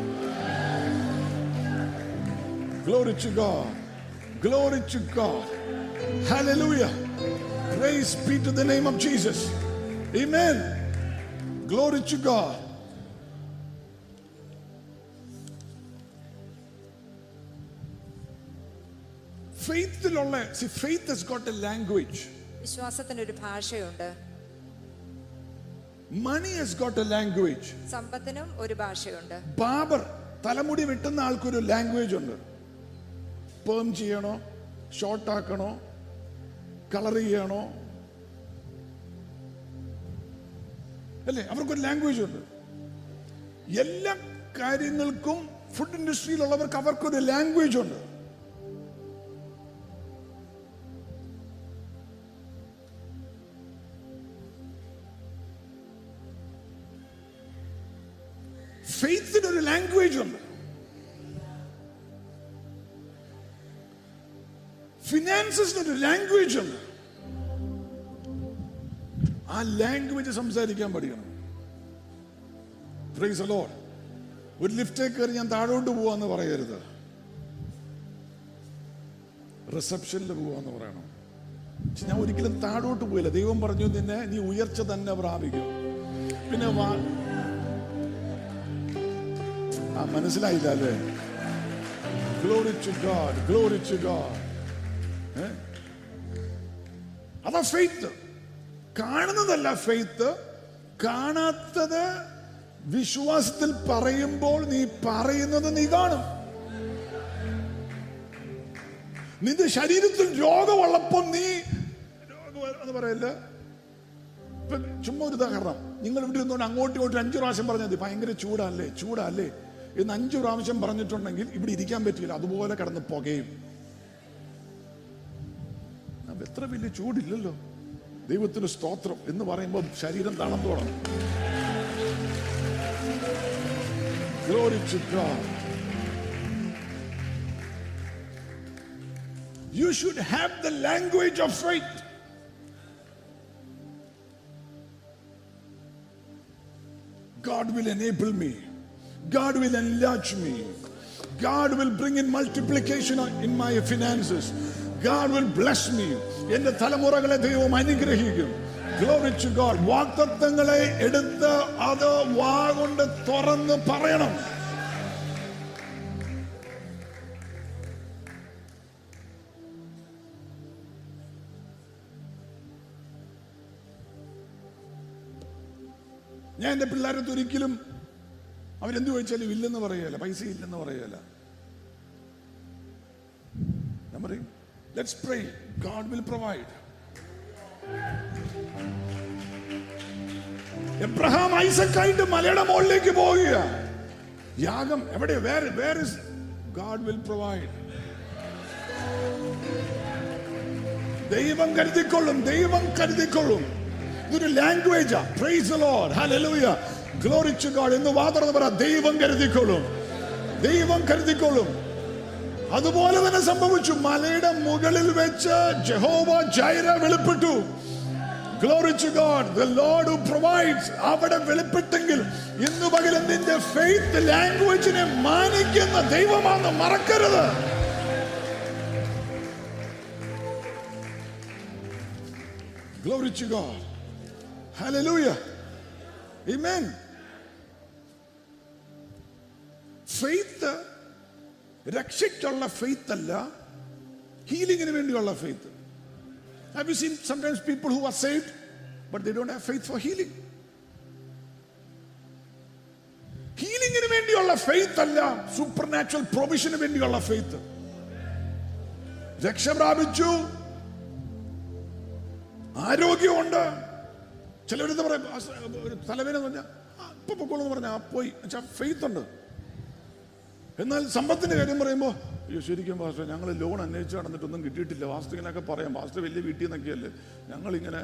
Glory to God. Glory to God. Hallelujah. Praise be to the name of Jesus. Amen. Glory to God. ഫെയ്ത്തിലുള്ള faith has got a language.
വിശ്വാസത്തിന് ഒരു ഭാഷയുണ്ട്
Money has got a language.
സമ്പത്തിനും ഒരു ഭാഷയുണ്ട്
ബാബർ തലമുടി വെട്ടുന്ന ആൾക്കൊരു ലാംഗ്വേജ് ഉണ്ട് പേം ചെയ്യണോ ഷോർട്ട് ആക്കണോ കളർ ചെയ്യണോ അല്ലേ അവർക്കൊരു ലാംഗ്വേജ് ഉണ്ട് എല്ലാ കാര്യങ്ങൾക്കും ഫുഡ് ഇൻഡസ്ട്രിയിലുള്ളവർക്ക് അവർക്കൊരു ലാംഗ്വേജ് ഉണ്ട് ഫെയ്ത്തിന് ഒരു ലാംഗ്വേജ് ഉണ്ട് ഫിനാൻസസിന് ഒരു ലാംഗ്വേജ് ഉണ്ട് ആ ലാംഗ്വേജ് സംസാരിക്കാൻ പഠിക്കണം പ്രൈസ് അലോഡ് ഒരു ലിഫ്റ്റേ കയറി ഞാൻ താഴോട്ട് പോവാന്ന് പറയരുത് റിസപ്ഷനിൽ പോവാന്ന് പറയണം പക്ഷെ ഞാൻ ഒരിക്കലും താഴോട്ട് പോയില്ല ദൈവം പറഞ്ഞു നിന്നെ നീ ഉയർച്ച തന്നെ പ്രാപിക്കും പിന്നെ വാ- ആ മനസ്സിലായില്ല അല്ലേ glory to God glory to God അതാ ഫെയ്ത്ത് കാണുന്നതല്ല ഫെയ്ത്ത് കാണാത്തത് വിശ്വാസത്തിൽ പറയുമ്പോൾ നീ പറയുന്നത് നീ കാണും നിന്റെ ശരീരത്തിൽ രോഗമുള്ളപ്പോൾ നീ രോഗം എന്ന് പറയല്ല ഇപ്പൊ ചുമ്മാ ഒരു ഉദാഹരണം നിങ്ങൾ ഇവിടെ ഇരുന്നുകൊണ്ട് അങ്ങോട്ടും ഇങ്ങോട്ടും അഞ്ചു പ്രാവശ്യം പറഞ്ഞാൽ മതി ഭയങ്കര ചൂടല്ലേ ചൂടല്ലേ എന്ന് അഞ്ചു പ്രാവശ്യം പറഞ്ഞിട്ടുണ്ടെങ്കിൽ ഇവിടെ ഇരിക്കാൻ പറ്റില്ല അതുപോലെ കിടന്ന് പുകയും അത് എത്ര വലിയ ചൂടില്ലല്ലോ ദൈവത്തിന് സ്തോത്രം എന്ന് പറയുമ്പോൾ ശരീരം തണുത്തോളം Glory to God. You should have the language of faith. God will enable me. God will enlarge me. God will bring in multiplication in my finances. God will bless me. എന്റെ തലമുറകളെ ദൈവം അനുഗ്രഹിക്കും ഗ്ലോറി ടു ഗോഡ് വാക്തത്വങ്ങളെ എടുത്ത് അത് വാ കൊണ്ട് തുറന്ന് പറയണം ഞാൻ എൻ്റെ പിള്ളേരത്ത് ഒരിക്കലും അവരെന്ത് ചോദിച്ചാലും ഇല്ലെന്ന് പറയുകയല്ല പൈസ ഇല്ലെന്ന് പറയുകയല്ല ഞാൻ പറയും let's pray God will provide Abraham ഐസക്കായിട്ട് മലയുടെ മുകളിലേക്ക് പോവുക യാഗം എവിടെ വേറെ വേറെ ഗാഡ് വിൽ പ്രൊവൈഡ് ദൈവം കരുതിക്കൊള്ളും ദൈവം കരുതിക്കൊള്ളും ഇതൊരു ലാംഗ്വേജാ praise lord hallelujah glory to God എന്ന് വാതർന്ന് പറ ദൈവം കരുതിക്കൊള്ളും ദൈവം കരുതിക്കൊള്ളും അതുപോലെ തന്നെ സംഭവിച്ചു മലയുടെ മുകളിൽ വെച്ച് ജഹോവ ജൈര വെളിപ്പെട്ടു glory to God the lord who provides അവിടെ വെളിപ്പെട്ടെങ്കിൽ ഇന്ന് പകലും നിന്റെ ഫെയ്ത്ത് ലാംഗ്വേജിനെ മാനിക്കുന്ന ദൈവമാണെന്ന് മറക്കരുത് Glory to God. Hallelujah. Amen. Faith രക്ഷയ്ക്കുള്ള ഫെയ്ത്ത് അല്ല ഹീലിംഗിന് വേണ്ടിയുള്ള faith have you seen sometimes people who are saved but they don't have faith for healing ഹീലിംഗിന് വേണ്ടിയുള്ള ഫെയ്ത്ത് അല്ല സൂപ്പർ നാച്ചുറൽ പ്രൊവിഷന് വേണ്ടിയുള്ള ഫെയ്ത്ത് രക്ഷ പ്രാപിച്ചു ആരോഗ്യമുണ്ട് ചിലരെന്ത് പറയാം ആ സ- ഒരു തലവേദന പറഞ്ഞാൽ ഇപ്പൊ പൊക്കോളൂ എന്ന് പറഞ്ഞാൽ പോയി വെച്ചാൽ ഫെയ്ത്ത് ഉണ്ട് എന്നാൽ സമ്പത്തിന്റെ കാര്യം പറയുമ്പോൾ അയ്യോ ശരിക്കും പാസ്റ്റർ ഞങ്ങൾ ലോൺ അന്വേഷിച്ച് നടന്നിട്ടൊന്നും കിട്ടിയിട്ടില്ല വാസ്തു ഇങ്ങനെയൊക്കെ പറയാം വാസ്തു വലിയ വീട്ടിൽ നിന്നൊക്കെയല്ലേ ഞങ്ങൾ ഇങ്ങനെ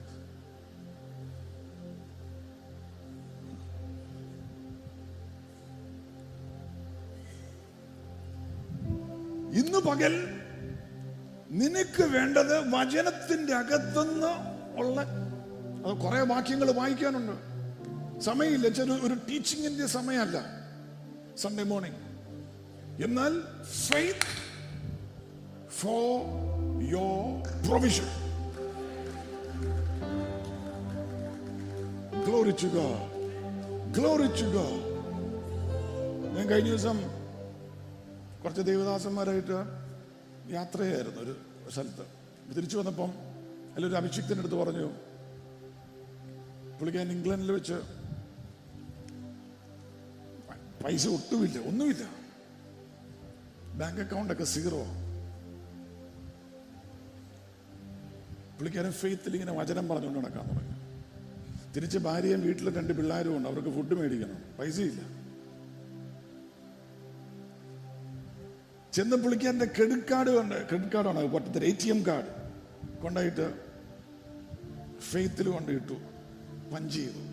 ഇന്ന് പകൽ നിനക്ക് വേണ്ടത് വചനത്തിന്റെ അകത്തുനിന്ന് ഉള്ള അത് കുറെ വാക്യങ്ങൾ വായിക്കാനുണ്ട് സമയമില്ല ചെറു ഒരു ടീച്ചിങ്ങിന്റെ സമയമല്ല സൺഡേ മോർണിംഗ് എന്നാൽ faith for your provision glory to God glory to God ഞാൻ കഴിഞ്ഞ ദിവസം കുറച്ച് ദേവദാസന്മാരായിട്ട് യാത്രയായിരുന്നു ഒരു സ്ഥലത്ത് തിരിച്ചു വന്നപ്പം അതിലൊരു അഭിഷിക്തൻ്റെ അടുത്ത് പറഞ്ഞു പുള്ളിക്കാൻ ഇംഗ്ലണ്ടിൽ വെച്ച് പ- പൈസ ഒട്ടുമില്ല ഒന്നുമില്ല ബാങ്ക് അക്കൗണ്ടൊക്കെ സീറോ പുള്ളിക്കാരൻ ഫെയ്ത്തിൽ ഇങ്ങനെ വചനം പറഞ്ഞുകൊണ്ട് നടക്കാൻ തുടങ്ങി തിരിച്ച് ഭാര്യയും വീട്ടിൽ രണ്ട് പിള്ളേരും ഉണ്ട് അവർക്ക് ഫുഡ് മേടിക്കണം പൈസയില്ല ചെന്ന് പുള്ളിക്കാരൻ്റെ ക്രെഡിറ്റ് കാർഡ് കൊണ്ട് ക്രെഡിറ്റ് കാർഡാണ് പൊട്ടത്തിൽ എ ടി എം കാർഡ് കൊണ്ടായിട്ട് ഫെയ്ത്തിൽ കൊണ്ട് ഇട്ടു പഞ്ച് ചെയ്തു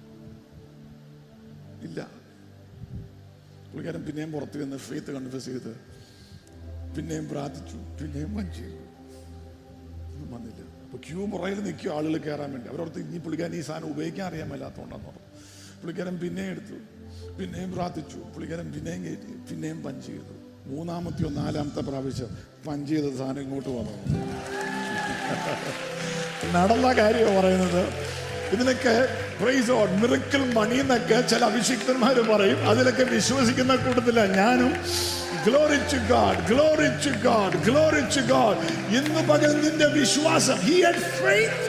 ഇല്ല പുള്ളിക്കാരൻ പിന്നെയും പുറത്ത് നിന്ന് ഫെയ്ത്ത് കൺഫ്യൂസ് ചെയ്ത് പിന്നെയും പ്രാർത്ഥിച്ചു പിന്നെയും പഞ്ച് ചെയ്തു ഒന്നും വന്നില്ല അപ്പൊ ക്യൂ പുറയിൽ നിൽക്കും ആളുകൾ കയറാൻ വേണ്ടി അവരോർത്ത് ഇനി പുള്ളിക്കാരൻ ഈ സാധനം ഉപയോഗിക്കാൻ അറിയാൻ മേലാത്തോണ്ടെന്ന് പറഞ്ഞു പുള്ളിക്കാരൻ പിന്നെയും എടുത്തു പിന്നെയും പ്രാർത്ഥിച്ചു പുള്ളിക്കാരൻ പിന്നെയും കയറ്റി പിന്നെയും പഞ്ച് ചെയ്തു മൂന്നാമത്തെയോ നാലാമത്തെ പ്രാവശ്യം പഞ്ച് ചെയ്ത സാധനം ഇങ്ങോട്ട് വന്നു നടന്ന കാര്യമാണ് പറയുന്നത് ഇതിനൊക്കെ പ്രൈസ് മിറക്കിൾ മണി എന്നൊക്കെ ചില അഭിഷിക്തന്മാർ പറയും അതിലൊക്കെ വിശ്വസിക്കുന്ന കൂട്ടത്തില ഞാനും glory to God glory to God glory to God ഇന്ന് പകൽ നിന്റെ വിശ്വാസം ഹി had faith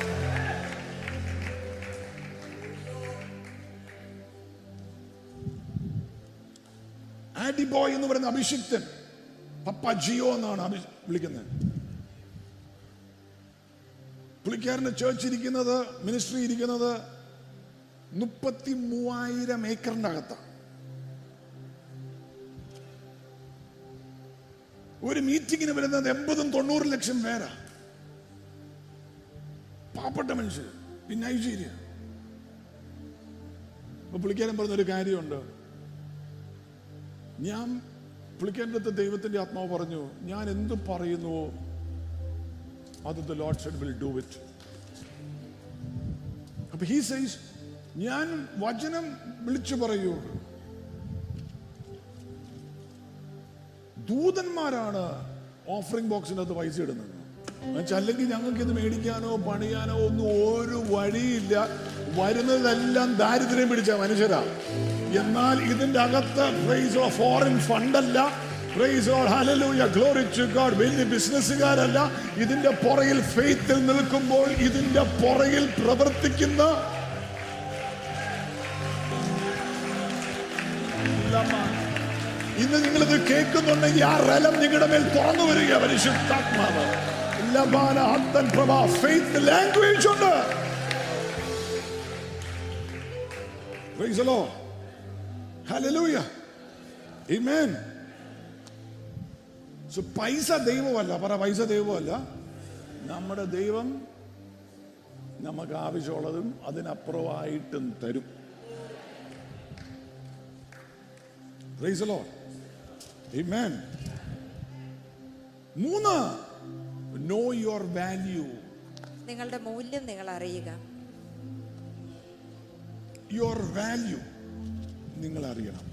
ആഡി ബോയ് എന്ന് പറയുന്ന അഭിഷിക്തൻ പപ്പ ജിയോ എന്നാണ് അഭി- വിളിക്കുന്നത് പുള്ളിക്കാരന്റെ ചേർച്ച് ഇരിക്കുന്നത് മിനിസ്ട്രി ഇരിക്കുന്നത് മുപ്പത്തി മൂവായിരം ഏക്കറിന്റെ അകത്താണ് ഒരു മീറ്റിങ്ങിന് വരുന്നത് എൺപതും തൊണ്ണൂറ് ലക്ഷം പേരാ പാവപ്പെട്ട മനുഷ്യർ ഈ നൈജീരിയ അപ്പൊ പുള്ളിക്കാരൻ പറഞ്ഞൊരു കാര്യമുണ്ട് ഞാൻ പുള്ളിക്കാരൻ്റെ അടുത്ത് ദൈവത്തിന്റെ ആത്മാവ് പറഞ്ഞു ഞാൻ എന്ത് പറയുന്നുവോ അത് the lord said will do it അപ്പൊ ഹീ സൈസ് ഞാൻ വചനം വിളിച്ചു പറയൂ ദൂതന്മാരാണ് ഓഫറിംഗ് ബോക്സിനകത്ത് പൈസ ഇടുന്നത് എന്നുവെച്ചാൽ അല്ലെങ്കിൽ ഞങ്ങൾക്ക് ഇത് മേടിക്കാനോ പണിയാനോ ഒന്നും ഒരു വഴിയില്ല വരുന്നതെല്ലാം ദാരിദ്ര്യം പിടിച്ച മനുഷ്യരാ എന്നാൽ ഇതിന്റെ അകത്ത് പ്രൈസ് ഫോറിൻ ഫണ്ടല്ല praise hallelujah glory to God വലിയ ബിസിനസ്സുകാരല്ല ഇതിന്റെ പുറകിൽ ഫെയ്ത്തിൽ നിൽക്കുമ്പോൾ ഇതിന്റെ പുറകിൽ പ്രവർത്തിക്കുന്ന ഇന്ന് നിങ്ങളിത് കേൾക്കുന്നുണ്ടെങ്കിൽ ആ റലം നിങ്ങളുടെ മേൽ തുറന്നു വരിക പരിശുദ്ധാത്മാവ് ലബാന ഹത്തൻ പ്രഭ ഫെയ്ത്ത് ലാംഗ്വേജ് ഉണ്ട് Praise the Lord. Hallelujah. Amen. So പൈസ ദൈവമല്ല പറ പൈസ ദൈവമല്ല നമ്മുടെ ദൈവം നമുക്ക് ആവശ്യമുള്ളതും അതിനപ്പുറമായിട്ടും തരും Praise the Lord. Amen. മൂന്ന് നോ യുവർ വാല്യൂ
നിങ്ങളുടെ മൂല്യം നിങ്ങൾ അറിയുക
യുവർ വാല്യൂ നിങ്ങൾ അറിയണം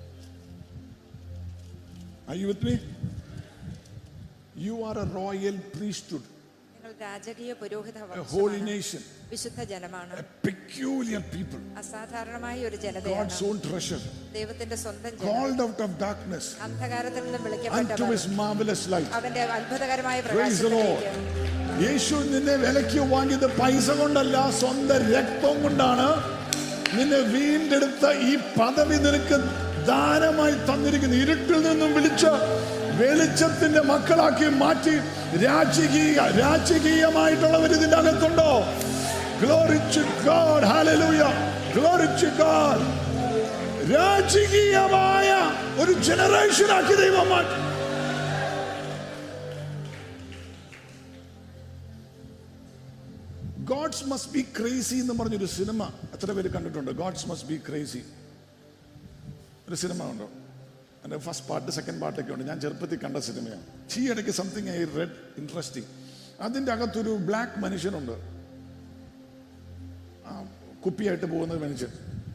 Are you with me? You are a royal priesthood,
നിങ്ങൾ രാജകീയ പുരോഹിത
a holy
വംശമാണ്.
nation,
വിശുദ്ധ ജനമാണ്
a peculiar people,
അസാധാരണമായ ഒരു
God's
ജനതയാണ്
own treasure,
ദൈവത്തിന്റെ സ്വന്തം ജനം
called out of darkness
അന്ധകാരത്തിൽ നിന്നും
unto
വിളിക്കപ്പെട്ടവർ
his marvelous light.
അവന്റെ അത്ഭുതകരമായ
Praise the Lord.
പ്രകാശത്തിലേക്ക്
യേശു നിന്നെ വിലയ്ക്ക് വാങ്ങിയത് പൈസ കൊണ്ടല്ല സ്വന്തം രക്തം കൊണ്ടാണ് നിന്നെ വീണ്ടെടുത്ത ഈ പദവി നിനക്ക് ദാനമായി തന്നിരിക്കുന്നു ഇരുട്ടിൽ നിന്നും വിളിച്ച് വെളിച്ചത്തിന്റെ മക്കളാക്കി മാറ്റി രാജകീയ രാജകീയമായിട്ടുള്ളവർ ഇതിന്റെ അകത്തുണ്ടോ glory to God hallelujah glory to God രാജകീയമായ ഒരു ജനറേഷൻ ആക്കി ദൈവം മാറ്റി ഗോഡ്സ് മസ്റ്റ് ബി ക്രേസി എന്ന് പറഞ്ഞൊരു സിനിമ എത്ര പേര് കണ്ടിട്ടുണ്ട് ഗോഡ്സ് മസ്റ്റ് ബി ക്രേസി ഒരു സിനിമ ഉണ്ടോ എൻ്റെ ഫസ്റ്റ് പാർട്ട് സെക്കൻഡ് പാർട്ടൊക്കെ ഉണ്ട് ഞാൻ ചെറുപ്പത്തിൽ കണ്ട സിനിമയാണ് ഈ ഇടയ്ക്ക് സംതിങ് ഐ റെഡ് ഇൻട്രസ്റ്റിംഗ് അതിൻ്റെ അകത്തൊരു ബ്ലാക്ക് മനുഷ്യനുണ്ട് ആ കുപ്പിയായിട്ട് പോകുന്ന മനുഷ്യൻ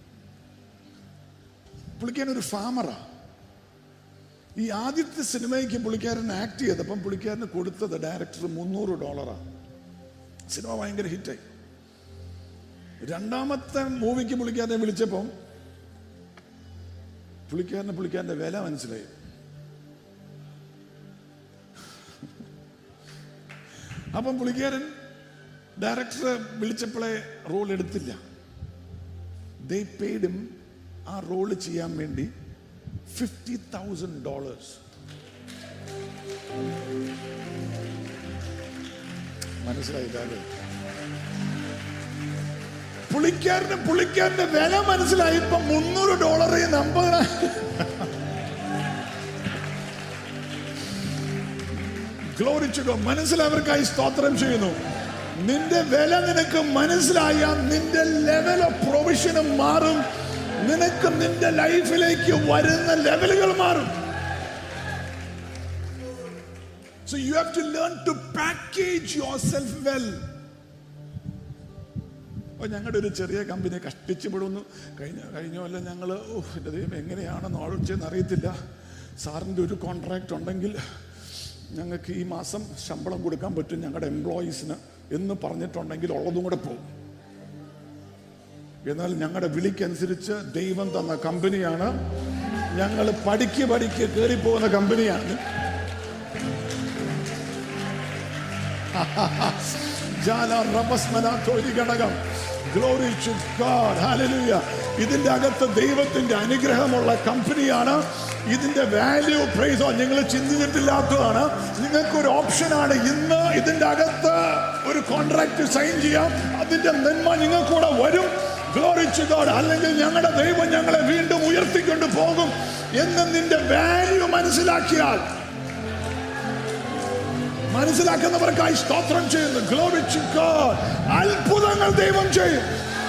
പുള്ളിക്കാരൻ ഒരു ഫാമറാ ഈ ആദ്യത്തെ സിനിമയ്ക്ക് പുള്ളിക്കാരൻ ആക്ട് ചെയ്തപ്പം പുള്ളിക്കാരന് കൊടുത്തത് ഡയറക്ടർ മുന്നൂറ് ഡോളറാണ് സിനിമ ഭയങ്കര ഹിറ്റായി രണ്ടാമത്തെ മൂവിക്ക് പുള്ളിക്കാരനെ വിളിച്ചപ്പം പുള്ളിക്കാരന് പുള്ളിക്കാരന്റെ വില മനസ്സിലായി അപ്പം പുള്ളിക്കാരൻ ഡയറക്ടറെ വിളിച്ചപ്പോഴേ റോൾ എടുത്തില്ല ദേ പെയ്ഡും ആ റോള് ചെയ്യാൻ വേണ്ടി ഫിഫ്റ്റി തൗസൻഡ് ഡോളേഴ്സ് മനസ്സിലായില്ല അല്ലേ പുള്ളിക്കാരന് പുള്ളിക്കാരന്റെ വില മനസ്സിലായി ഇപ്പൊ മുന്നൂറ് ഡോളർ അമ്പതിനായിരം ഗ്ലോറിച്ചുക മനസ്സിലവർക്കായി സ്തോത്രം ചെയ്യുന്നു നിന്റെ വില നിനക്ക് മനസ്സിലായ നിന്റെ ലെവൽ ഓഫ് പ്രൊവിഷനും മാറും നിനക്ക് നിന്റെ ലൈഫിലേക്ക് വരുന്ന ലെവലുകൾ മാറും So you have to learn to package yourself well. അപ്പോൾ ഞങ്ങളുടെ ഒരു ചെറിയ കമ്പനി കഷ്ടിച്ചുപെടുന്നു കഴിഞ്ഞ കഴിഞ്ഞ കൊല്ലം ഞങ്ങൾ ഓ എൻ്റെ ദൈവം എങ്ങനെയാണെന്ന് ആലോചിച്ചെന്ന് അറിയത്തില്ല സാറിൻ്റെ ഒരു കോൺട്രാക്റ്റ് ഉണ്ടെങ്കിൽ ഞങ്ങൾക്ക് ഈ മാസം ശമ്പളം കൊടുക്കാൻ പറ്റും ഞങ്ങളുടെ എംപ്ലോയീസിന് എന്ന് പറഞ്ഞിട്ടുണ്ടെങ്കിൽ ഉള്ളതും കൂടെ പോകും എന്നാൽ ഞങ്ങളുടെ വിളിക്കനുസരിച്ച് ദൈവം തന്ന കമ്പനിയാണ് ഞങ്ങൾ പഠിക്ക് പഠിക്ക് കയറിപ്പോകുന്ന കമ്പനിയാണ് ജാല റബസ്മനാത്തോരി ഘടകം ഗ്ലോറി ടു ഗോഡ് ഹല്ലേലൂയ ഇതിന്റെ അകത്ത് ദൈവത്തിന്റെ അനുഗ്രഹമുള്ള കമ്പനിയാണ് ഇതിന്റെ വാല്യൂ പ്രൈസോ നിങ്ങൾ ചിന്തിച്ചിട്ടില്ലാത്തതാണ് നിങ്ങൾക്ക് ഒരു ഓപ്ഷനാണ് ഇന്ന് ഇതിന്റെ അകത്ത് ഒരു കോൺട്രാക്ട് സൈൻ ചെയ്യാം അതിന്റെ നന്മ നിങ്ങൾക്കൂടെ വരും ഗ്ലോറി ടു ഗോഡ് അല്ലെങ്കിൽ ഞങ്ങളുടെ ദൈവം ഞങ്ങളെ വീണ്ടും ഉയർത്തിക്കൊണ്ട് പോകും എന്ന് നിന്റെ വാല്യൂ മനസ്സിലാക്കിയാൽ മനസ്സിലാക്കുന്നവർക്കായി സ്തോത്രം ചെയ്യുന്നു Glory to God. അത്ഭുതങ്ങൾ ദൈവം ചെയ്യും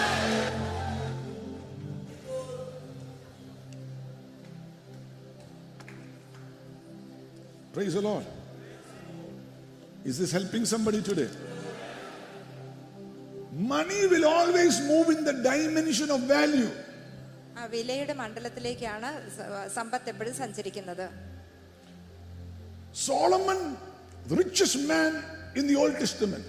Praise the Lord. Is this helping somebody today? Money will always move in the dimension of value.
ആ വിലയുടെ മണ്ഡലത്തിലേക്കാണ് സ- സമ്പത്ത് എപ്പോഴും സഞ്ചരിക്കുന്നത്
Solomon, the richest man in the Old Testament.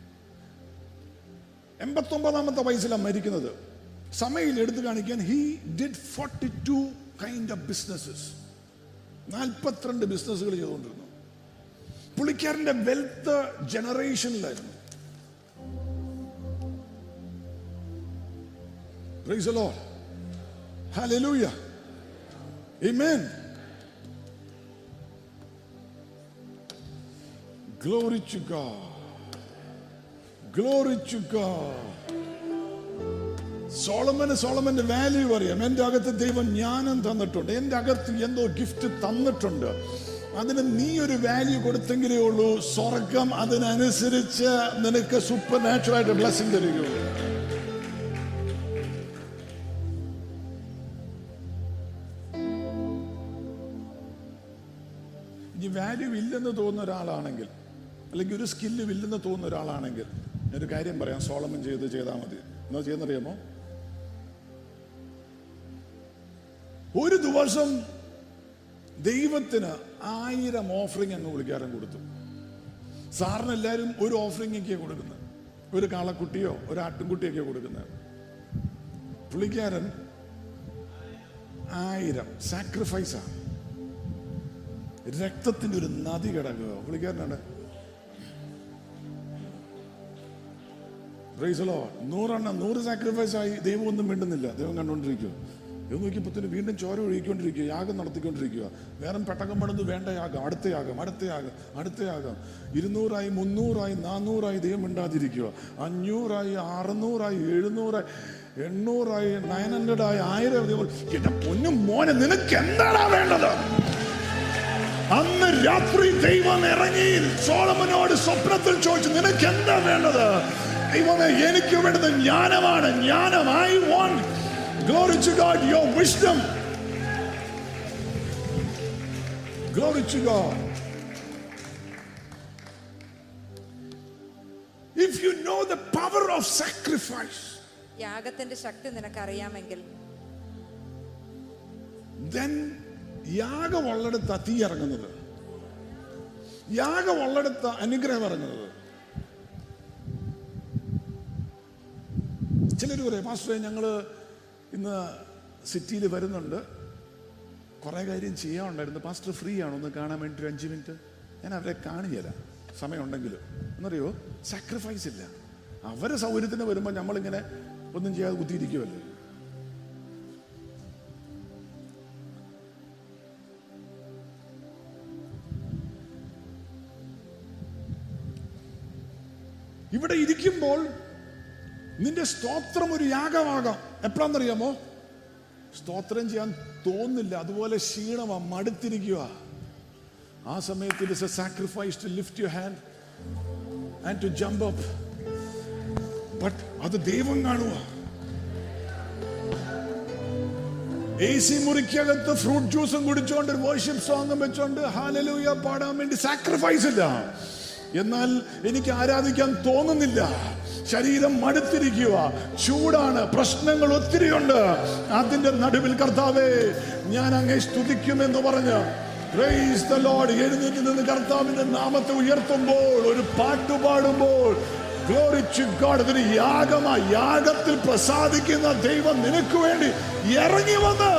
എൺപത്തൊമ്പതാമത്തെ വയസ്സിലാണ് മരിക്കുന്നത് സമയിൽ എടുത്തു കാണിക്കാൻ he did forty two kind of businesses നാൽപ്പത്തിരണ്ട് ബിസിനസ്സുകൾ ചെയ്തുകൊണ്ടിരുന്നു പുള്ളിക്കാരന്റെ വെൽത്ത് ജനറേഷനിലായിരുന്നു Praise the Lord. Hallelujah. Amen. Glory to God. Glory to God. സോളമന് സോളമന്റെ വാല്യൂ അറിയാം എൻ്റെ അകത്ത് ദൈവം ജ്ഞാനം തന്നിട്ടുണ്ട് എൻ്റെ അകത്ത് എന്തോ ഗിഫ്റ്റ് തന്നിട്ടുണ്ട് അതിന് നീ ഒരു വാല്യൂ കൊടുത്തെങ്കിലേ ഉള്ളൂ സ്വർഗം അതിനനുസരിച്ച് നിനക്ക് സൂപ്പർ നാച്ചുറൽ ആയിട്ട് ബ്ലെസ്സിങ് തരികയുള്ളൂ ഇനി വാല്യൂ ഇല്ലെന്ന് തോന്നുന്ന ഒരാളാണെങ്കിൽ അല്ലെങ്കിൽ ഒരു സ്കില്ലും ഇല്ലെന്ന് തോന്നുന്ന ഒരാളാണെങ്കിൽ ഒരു കാര്യം പറയാം സോളമൻ ചെയ്ത് ചെയ്താൽ മതി എന്താ ചെയ്യുന്നറിയാമോ ഒരു ദിവസം ദൈവത്തിന് ആയിരം ഓഫറിങ് അങ്ങ് വിളിക്കാരൻ കൊടുത്തു സാറിന് എല്ലാവരും ഒരു ഓഫറിംഗ് ഒക്കെ കൊടുക്കുന്നത് ഒരു കാളക്കുട്ടിയോ ഒരു ആട്ടിൻകുട്ടിയൊക്കെ കൊടുക്കുന്നത് പുള്ളിക്കാരൻ ആയിരം സാക്രിഫൈസാണ് രക്തത്തിന്റെ ഒരു നദി കിടക്കുക പുള്ളിക്കാരനാണ് പ്രൈസലോ നൂറെണ്ണം നൂറ് സാക്രിഫൈസ് ആയി ദൈവം ഒന്നും മിണ്ടുന്നില്ല ദൈവം കണ്ടുകൊണ്ടിരിക്കുക ദൈവം നോക്കിയപ്പോഴത്തേന് വീണ്ടും ചോര ഒഴുകിക്കൊണ്ടിരിക്കുക യാഗം നടത്തിക്കൊണ്ടിരിക്കുക വേറെ പെട്ടകം പണിത് വേണ്ട യാഗം അടുത്ത യാഗം അടുത്ത യാഗം അടുത്ത യാഗം ഇരുന്നൂറായി മുന്നൂറായി നാന്നൂറായി ദൈവം മിണ്ടാതിരിക്കുക അഞ്ഞൂറായി അറുന്നൂറായി എഴുന്നൂറായി എണ്ണൂറായി നയൻ ഹൺഡ്രഡ് ആയി ആയിരം ദൈവം എന്റെ പൊന്നും മോനെ നിനക്ക് എന്താടാ വേണ്ടത് അന്ന് രാത്രി ദൈവം ഇറങ്ങി സോളമനോട് സ്വപ്നത്തിൽ ചോദിച്ചു നിനക്ക് എന്താ വേണ്ടത് ദൈവമേ എനിക്ക് വേണ്ടത് ജ്ഞാനമാണ് ജ്ഞാനം I want glory to God your wisdom glory to God if you know the power of sacrifice
യാഗത്തിന്റെ ശക്തി നിനക്കറിയാമെങ്കിൽ
ദെൻ യാഗമുള്ളിടത്ത് തീ ഇറങ്ങുന്നത് യാഗമുള്ളിടത്ത് അനുഗ്രഹം ഇറങ്ങുന്നത് ചിലർ പറയും പാസ്റ്ററെ ഞങ്ങൾ ഇന്ന് സിറ്റിയിൽ വരുന്നുണ്ട് കുറേ കാര്യം ചെയ്യാനുണ്ടായിരുന്നു പാസ്റ്റർ ഫ്രീ ആണോ ഒന്ന് കാണാൻ വേണ്ടി ഒരു അഞ്ച് മിനിറ്റ് ഞാൻ അവരെ കാണില്ല സമയമുണ്ടെങ്കിലും എന്നറിയോ സാക്രിഫൈസ് ഇല്ല അവരെ സൗകര്യത്തിന് വരുമ്പോൾ നമ്മളിങ്ങനെ ഒന്നും ചെയ്യാതെ കുത്തിയിരിക്കുമല്ലേ ഇവിടെ ഇരിക്കുമ്പോൾ നിന്റെ സ്തോത്രം ഒരു യാഗമാകാം എപ്പോഴാണെന്നറിയാമോ സ്തോത്രം ചെയ്യാൻ തോന്നില്ല അതുപോലെ ക്ഷീണമാ മടുത്തിരിക്കുക ആ സമയത്ത് it is a sacrifice to lift your hand and to jump up but അത് ദൈവം കാണുക എ സി മുറിക്കകത്ത് ഫ്രൂട്ട് ജ്യൂസും കുടിച്ചോണ്ട് വേർഷിപ്പ് സോങ്ങും വെച്ചോണ്ട് ഹാലലൂയ പാടാൻ വേണ്ടി സാക്രിഫൈസ് ഇല്ല എന്നാൽ എനിക്ക് ആരാധിക്കാൻ തോന്നുന്നില്ല ശരീരം മടുത്തിരിക്കുക ചൂടാണ് പ്രശ്നങ്ങൾ ഒത്തിരിയുണ്ട് അതിന്റെ നടുവിൽ കർത്താവേ ഞാൻ അങ്ങേ സ്തുതിക്കുമെന്ന് പറഞ്ഞ് Praise the Lord. എഴുന്നേറ്റ് നിന്ന് കർത്താവിന്റെ നാമത്തെ ഉയർത്തുമ്പോൾ ഒരു പാട്ട് പാടുമ്പോൾ Glory to God. ഇതൊരു യാഗമാ യാഗത്തിൽ പ്രസാദിക്കുന്ന ദൈവം നിനക്ക് വേണ്ടി ഇറങ്ങി വന്ന്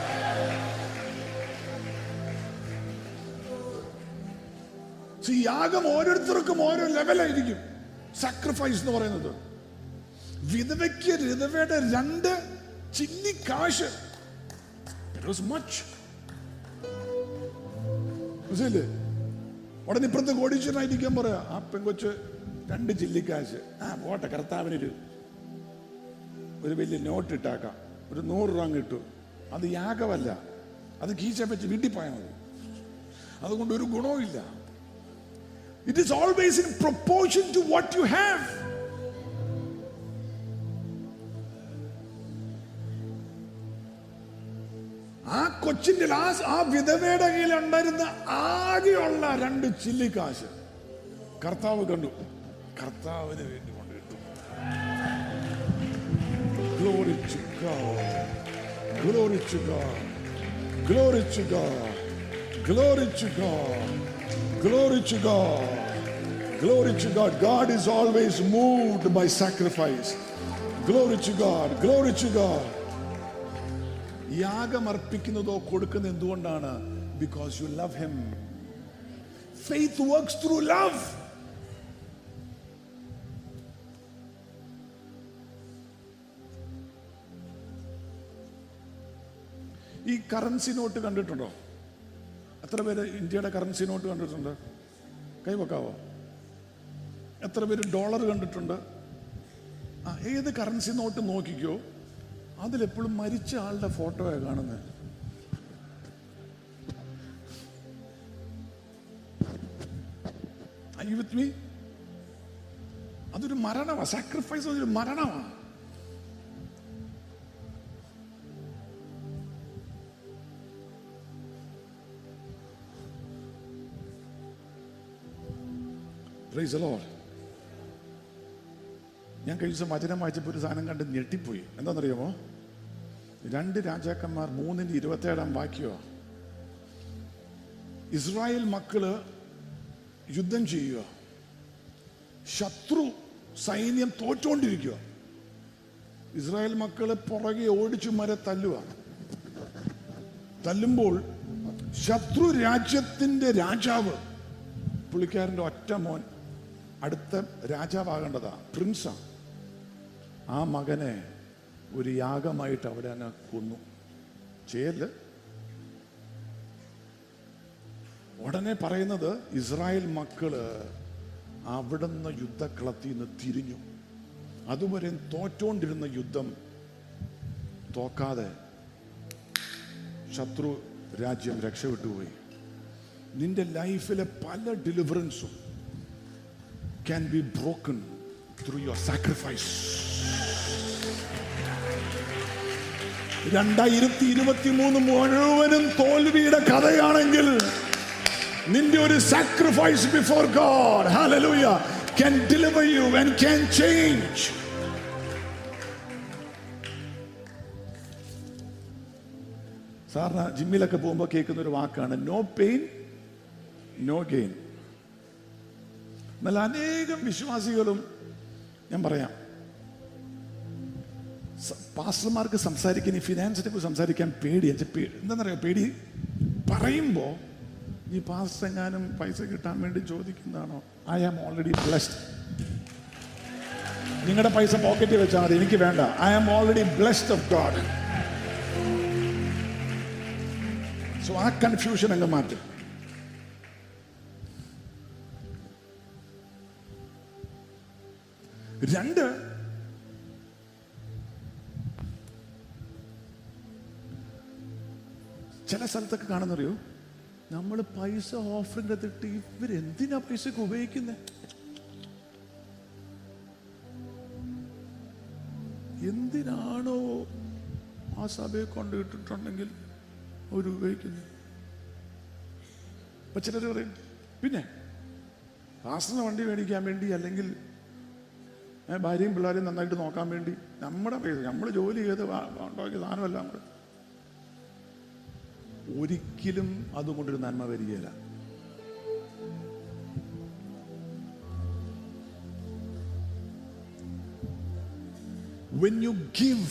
See, യാഗം ഓരോരുത്തർക്കും ഓരോ ലെവലായിരിക്കും സാക്രിഫൈസ് എന്ന് പറയുന്നത് വിധവയ്ക്ക് വിധവയുടെ രണ്ട് ചില്ലി കാശ് മച്ച് മനസ്സിലെ ഉടനെ ഇപ്പുറത്ത് കോടീശ്വരനായിരിക്കാൻ പറയാ ആ പെങ്കൊച്ച് രണ്ട് ചില്ലിക്കാശ് ആ പോട്ടെ കർത്താവിനൊരു ഒരു വലിയ നോട്ട് ഇട്ടാക്കാം ഒരു നൂറ് രൂപ കിട്ടു അത് യാഗമല്ല അത് കീച്ച വെച്ച് വീട്ടിൽ പോയാൽ മതി അതുകൊണ്ട് ഒരു ഗുണവും ഇല്ല it is always in proportion to what you have ആ കൊച്ചിന്റെ ലാസ് ആ വിധവയുടെ കയ്യിൽ ഉണ്ടായിരുന്ന ആകെയുള്ള രണ്ട് ചില്ലിക്കാശ് കർത്താവ് കണ്ടു കർത്താവിന് വേണ്ടി കൊണ്ടിട്ടു Glory to God. Glory to God. Glory to God. Glory to God. Glory to God. Glory to God. God is always moved by sacrifice. Glory to God. Glory to God. യാഗം അർപ്പിക്കുന്നതോ കൊടുക്കുന്ന എന്തുകൊണ്ടാണ് because you love him faith works through love ഈ currency note കണ്ടിട്ടുണ്ടോ എത്ര പേര് ഇന്ത്യയുടെ currency note കണ്ടിട്ടുണ്ട് കൈവക്കാവോ എത്ര പേര് ഡോളർ കണ്ടിട്ടുണ്ട് ആ ഏത് കറൻസി നോട്ട് നോക്കിക്കോ അതിലെപ്പോഴും മരിച്ച ആളുടെ ഫോട്ടോയാണ് കാണുന്നത് വിത്ത് മീ അതൊരു മരണമാണ് സാക്രിഫൈസ് അതൊരു മരണമാണ് Praise the Lord. ഞാൻ കഴിഞ്ഞ ദിവസം വചനം വായിച്ചപ്പോൾ ഒരു സാധനം കണ്ട് ഞെട്ടിപ്പോയി എന്താണെന്നറിയാമോ രണ്ട് രാജാക്കന്മാർ മൂന്നിന്റെ ഇരുപത്തേഴാം വാക്യോ ഇസ്രായേൽ മക്കള് യുദ്ധം ചെയ്യുക ശത്രു സൈന്യം തോറ്റുകൊണ്ടിരിക്കുക ഇസ്രായേൽ മക്കളെ പുറകെ ഓടിച്ചു മരെ തല്ലുക തല്ലുമ്പോൾ ശത്രു രാജ്യത്തിന്റെ രാജാവ് പുള്ളിക്കാരന്റെ ഒറ്റ മോൻ അടുത്ത രാജാവാകേണ്ടതാ പ്രിൻസാ ആ മകനെ ഒരു യാഗമായിട്ട് അവിടെ അങ്ങ് കൊന്നു ചെയ്യല് ഉടനെ പറയുന്നത് ഇസ്രായേൽ മക്കള് അവിടുന്ന് യുദ്ധക്കളത്തിൽ നിന്ന് തിരിഞ്ഞു അതുവരെ തോറ്റോണ്ടിരുന്ന യുദ്ധം തോക്കാതെ ശത്രു രാജ്യം രക്ഷപ്പെട്ടുപോയി നിന്റെ ലൈഫിലെ പല ഡെലിവറൻസും can be broken through your sacrifice രണ്ടായിരത്തി ഇരുപത്തി മൂന്ന് മുഴുവനും തോൽവിയുടെ കഥയാണെങ്കിൽ നിന്റെ ഒരു sacrifice before God hallelujah can deliver you and can change സാറിന് ജിമ്മിലൊക്കെ പോകുമ്പോൾ കേൾക്കുന്ന ഒരു വാക്കാണ് നോ പെയിൻ നോ ഗെയിൻ എന്നാൽ അനേകം വിശ്വാസികളും ഞാൻ പറയാം സ- പാസ്റ്റർമാർക്ക് സംസാരിക്കാൻ ഈ ഫിനാൻസിനെ കുറിച്ച് സംസാരിക്കാൻ പേടി എന്താണെന്നറിയാം പേടി പറയുമ്പോൾ ഈ പാസ്റ്റർ എങ്ങാനും പൈസ കിട്ടാൻ വേണ്ടി ചോദിക്കുന്നതാണോ ഐ ആം ഓൾറെഡി ബ്ലെസ്ഡ് നിങ്ങളുടെ പൈസ പോക്കറ്റിൽ വെച്ചാൽ മതി എനിക്ക് വേണ്ട I am already blessed of God so ആ കൺഫ്യൂഷൻ അങ്ങ് മാറ്റും രണ്ട് ചില സ്ഥലത്തൊക്കെ കാണുന്നറിയോ നമ്മൾ പൈസ ഓഫറിംഗ് എടുത്തിട്ട് ഇവരെന്തിനാ പൈസക്ക് ഉപയോഗിക്കുന്നത് എന്തിനാണോ ആ സഭയെ കൊണ്ടിട്ടിട്ടുണ്ടെങ്കിൽ അവർ ഉപയോഗിക്കുന്നത് അപ്പൊ ചിലർ പറയും പിന്നെ പാസ്റ്ററിന് വണ്ടി മേടിക്കാൻ വേണ്ടി അല്ലെങ്കിൽ ഏ, ഭാര്യയും പിള്ളേരെയും നന്നായിട്ട് നോക്കാൻ വേണ്ടി നമ്മുടെ പൈസ നമ്മൾ ജോലി ചെയ്ത് വാ- ഉണ്ടാക്കിയ സാധനമല്ല നമ്മൾ ഒരിക്കലും അതുകൊണ്ടൊരു നന്മ വരികയില്ല When you give,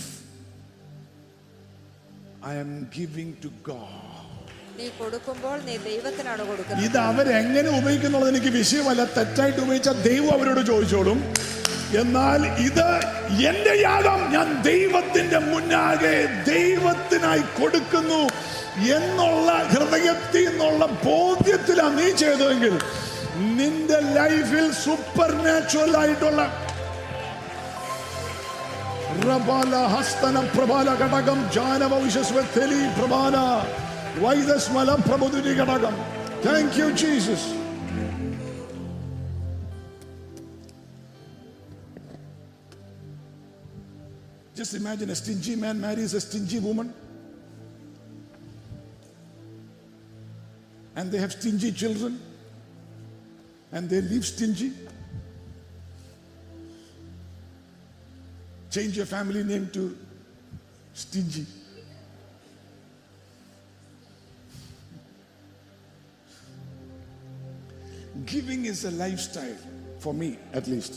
I am giving to God.
നീ കൊടുക്കുമ്പോൾ നീ ദൈവത്തിനാണ് കൊടുക്കുന്നത്
ഇത് അവരെങ്ങനെ ഉപയോഗിക്കുന്നുള്ളത് എനിക്ക് വിഷയമല്ല തെറ്റായിട്ട് ഉപയോഗിച്ച ദൈവം അവരോട് ചോദിച്ചോളും എന്നാൽ ഇത് എന്റെ യാഗം ഞാൻ ദൈവത്തിന്റെ മുന്നാകെ ദൈവത്തിനായി കൊടുക്കുന്നു എന്നുള്ള ഹൃദയത്തിൽ നിന്നുള്ള ബോധ്യത്തിലാണ് നീ ചെയ്തതെങ്കിൽ നിന്റെ ലൈഫിൽ സൂപ്പർ നാച്ചുറൽ ആയിട്ടുള്ള പ്രബാല ഹസ്തന പ്രബാല ഘടകം ജാനവംശസ്വലി പ്രബാല വൈദസ്മല പ്രബുദ്ധി ഘടകം thank you Jesus Just imagine a stingy man marries a stingy woman. And they have stingy children. And they live stingy. Change your family name to Stingy. Giving is a lifestyle, for me at least.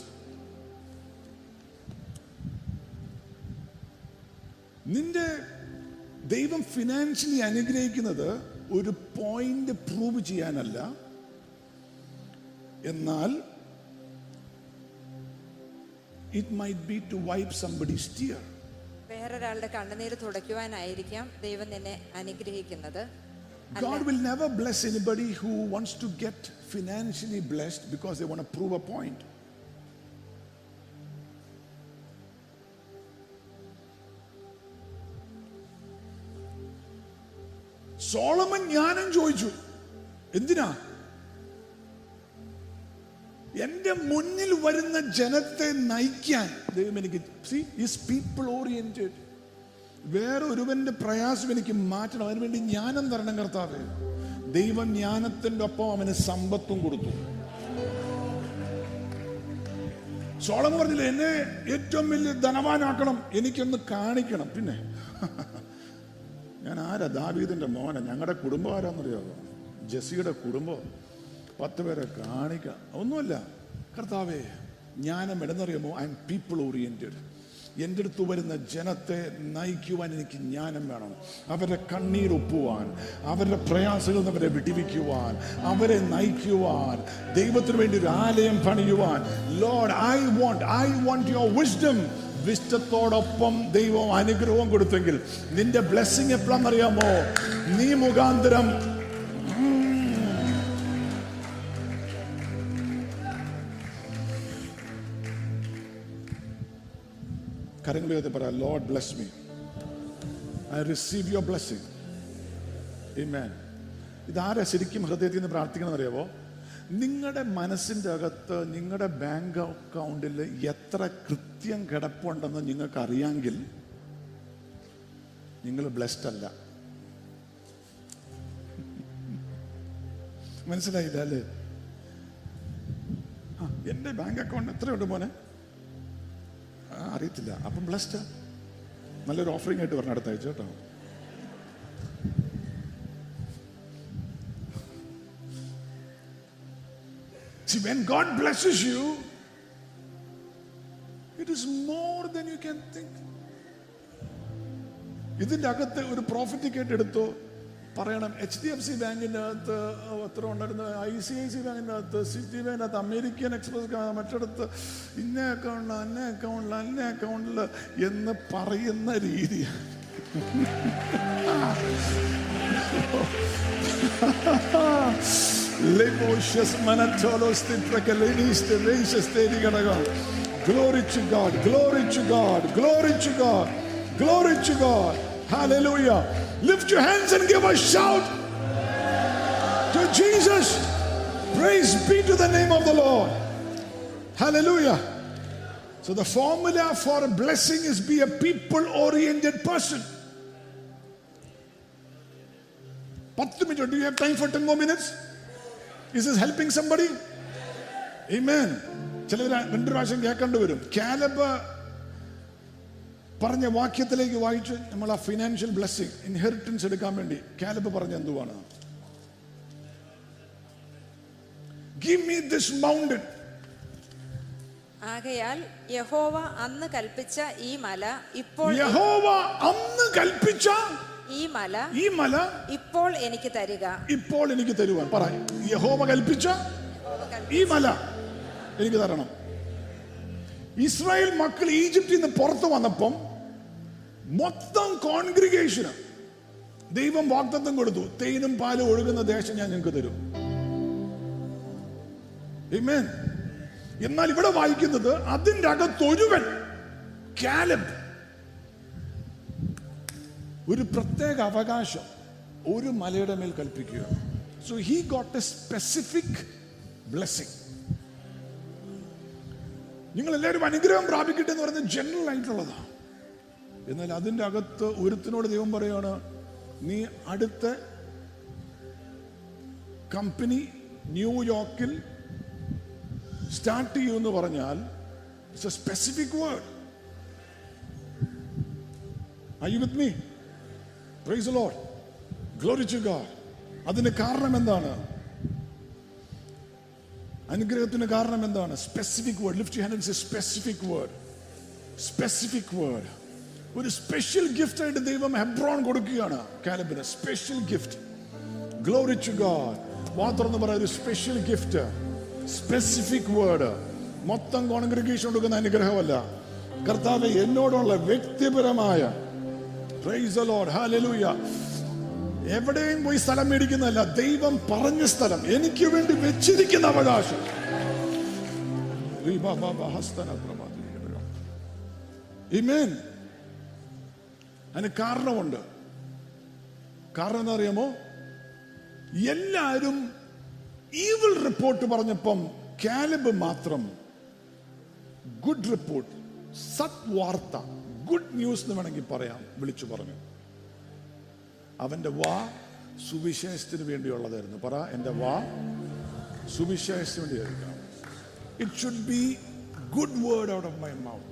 നിന്റെ ദൈവം financially അനുഗ്രഹിക്കുന്നത് ഒരു point prove ചെയ്യാനല്ല എന്നാൽ it might be to wipe somebody's tear
വേറൊരാളുടെ കണ്ണുനീര് തുടയ്ക്കുവാനായിരിക്കാം ദൈവം നിന്നെ അനുഗ്രഹിക്കുന്നത്
God will never bless anybody who wants to get financially blessed because they want to prove a point. Solomon ജ്ഞാനം ചോദിച്ചു എന്തിനാ എന്റെ മുന്നിൽ വരുന്ന ജനത്തെ നയിക്കാൻ ദൈവം എനിക്ക് ഈസ് പീപ്പിൾ ഓറിയന്റഡ് വേറെ ഒരുവന്റെ പ്രയാസം എനിക്ക് മാറ്റണം അതിനു വേണ്ടി ജ്ഞാനം തരണം കർത്താവേ ദൈവം ജ്ഞാനത്തിന്റെ ഒപ്പം അവന് സമ്പത്തും കൊടുത്തു സോളം പറഞ്ഞില്ല എന്നെ ഏറ്റവും വലിയ ധനവാനാക്കണം എനിക്കൊന്ന് കാണിക്കണം പിന്നെ ഞാൻ ആരാ ദാവീദിന്റെ മോനെ ഞങ്ങളുടെ കുടുംബം ആരാന്നറിയാമോ ജെസിയുടെ കുടുംബം പത്ത് പേരെ കാണിക്കാം ഒന്നുമല്ല കർത്താവേ ജ്ഞാനം എടെന്നറിയാമോ ഐ എം പീപ്പിൾ ഓറിയന്റഡ് എൻ്റെ അടുത്ത് വരുന്ന ജനത്തെ നയിക്കുവാൻ എനിക്ക് ജ്ഞാനം വേണം അവരുടെ കണ്ണീരൊപ്പുവാൻ അവരുടെ പ്രയാസങ്ങളിൽ നിന്ന് അവരെ വിടിവിക്കുവാൻ അവരെ നയിക്കുവാൻ ദൈവത്തിന് വേണ്ടി ഒരു ആലയം പണിയുവാൻ Lord I want I want your wisdom വിഷ്ടത്തോടൊപ്പം ദൈവം അനുഗ്രഹവും കൊടുത്തെങ്കിൽ നിന്റെ ബ്ലെസ്സിങ് എപ്പോഴാണെന്നറിയാമോ നീ മുഖാന്തരം കരങ്ങളിൽ പറ Lord bless me I receive your blessing Amen. ഇതാരാ ശരിക്കും ഹൃദയത്തിൽ നിന്ന് പ്രാർത്ഥിക്കണം അറിയാവോ നിങ്ങളുടെ മനസ്സിൻ്റെ അകത്ത് നിങ്ങളുടെ ബാങ്ക് അക്കൗണ്ടിൽ എത്ര കൃത്യം കിടപ്പുണ്ടെന്ന് നിങ്ങൾക്ക് അറിയാമെങ്കിൽ നിങ്ങൾ ബ്ലെസ്ഡ് അല്ല മനസ്സിലായില്ല അല്ലേ ആ, എൻ്റെ ബാങ്ക് അക്കൗണ്ട് എത്രയുണ്ട് മോനെ ആ, അറിയത്തില്ല അപ്പം ബ്ലസ്ഡ് നല്ലൊരു ഓഫറിംഗ് ആയിട്ട് പറഞ്ഞ അടുത്ത ആഴ്ച കേട്ടോ See, when God blesses you, it is more than you can think. ഇതിന്റെ അകത്ത് ഒരു പ്രോഫിറ്റിക് ആയിട്ട് എടുത്തോ പറയണം എച്ച് ഡി എഫ് സി ബാങ്കിന്റെ അകത്ത് എത്ര ഉണ്ടായിരുന്നു ഐ സി ഐ സി ബാങ്കിന്റെ അകത്ത് സിറ്റി ബാങ്കിന്റെ അകത്ത് അമേരിക്കൻ എക്സ്പ്രസ് മറ്റിടത്ത് ഇന്ന അക്കൗണ്ടിൽ അന്ന അക്കൗണ്ടിൽ അന്ന അക്കൗണ്ടിൽ എന്ന് പറയുന്ന രീതി Leboshes manatolos tiprakaliniste reishes tediganagam. Glory to God, glory to God, glory to God, glory to God. Hallelujah. Lift your hands and give a shout. of Jesus. Praise be to the name of the Lord. Hallelujah. So the formula for a blessing is be a people oriented person. പത്ത് minute do you have time for ten more minutes is is helping somebody Amen. ചിലർ രണ്ടു പ്രാവശ്യം കേൾക്കേണ്ടി വരും Caleb പറഞ്ഞ വാക്യത്തിലേക്ക് വായിച്ച് നമ്മൾ ആ ഫിനാൻഷ്യൽ ബ്ലെസ്സിങ് ഇൻഹെറിറ്റൻസ് എടുക്കാൻ വേണ്ടി കാലബ് പറഞ്ഞ എന്തുവാണ് ഗിവ് മീ ദിസ് മൗണ്ടൻ
ആകയാൽ യഹോവ അന്ന് കൽപ്പിച്ച ഈ മല ഇപ്പോൾ
യഹോവ അന്ന് കൽപ്പിച്ച
ഈ മല
ഈ മല
ഇപ്പോൾ എനിക്ക് തരിക
ഇപ്പോൾ എനിക്ക് തരുവാൻ പറ യഹോവ കൽപ്പിച്ച ഈ മല എനിക്ക് തരണം ഇസ്രായേൽ മക്കൾ ഈജിപ്തിൽ നിന്ന് പുറത്തു വന്നപ്പം മൊത്തം കോൺഗ്രിഗേഷന് ദൈവം വാഗ്ദത്തം കൊടുത്തു തേനും പാലും ഒഴുകുന്ന ദേശം ഞാൻ നിങ്ങൾക്ക് തരും Amen. എന്നാൽ ഇവിടെ വായിക്കുന്നത് അതിൻ്റെ അകത്തൊരുവൻ കാലബ് ഒരു പ്രത്യേക അവകാശം ഒരു മലയുടെ മേൽ കൽപ്പിക്കുക so he got a specific blessing നിങ്ങൾ എല്ലാവരും അനുഗ്രഹം പ്രാപിക്കട്ടെ എന്ന് പറയുന്നത് ജനറൽ ആയിട്ടുള്ളതാണ് എന്നാൽ അതിൻ്റെ അകത്ത് ഒരുത്തിനോട് ദൈവം പറയാണ് നീ അടുത്ത കമ്പനി ന്യൂയോർക്കിൽ സ്റ്റാർട്ട് ചെയ്യുമെന്ന് പറഞ്ഞാൽ it's a specific word Are you with me? Praise the Lord. Glory to God. അതിന് കാരണം എന്താണ് അനുഗ്രഹത്തിന് കാരണം എന്താണ് specific word lift hand specific word specific word ഒരു സ്പെഷ്യൽ ഗിഫ്റ്റ് ആയിട്ട് ദൈവം ഹെബ്രോൺ കൊടുക്കുകയാണ് കാലബിന് special gift glory to God മാത്രം പറയാം ഒരു സ്പെഷ്യൽ ഗിഫ്റ്റ് സ്പെസിഫിക് വേർഡ് മൊത്തം കോൺഗ്രിഗേഷൻ കൊടുക്കുന്ന അനുഗ്രഹമല്ല കർത്താവ് എന്നോടുള്ള വ്യക്തിപരമായ Praise the Lord. Hallelujah. എവിടെയും പോയി സ്ഥലം മേടിക്കുന്നതല്ല ദൈവം പറഞ്ഞ സ്ഥലം എനിക്ക് വേണ്ടി വെച്ചിരിക്കുന്ന അവകാശം Amen. അതിന് കാരണമുണ്ട് കാരണം എന്താ അറിയാമോ എല്ലാരും ഈവിൾ റിപ്പോർട്ട് പറഞ്ഞപ്പം കാലബ് മാത്രം ഗുഡ് റിപ്പോർട്ട് സത് വാർത്ത ഗുഡ് ന്യൂസ് എന്ന് വേണമെങ്കിൽ പറയാം വിളിച്ചു പറഞ്ഞു അവന്റെ വാ സുവിശേഷത്തിന് വേണ്ടിയുള്ളതായിരുന്നു പറ എന്റെ വാ സുവിശേഷത്തിന് വേണ്ടിയായിരിക്കണം it should be good word out of my mouth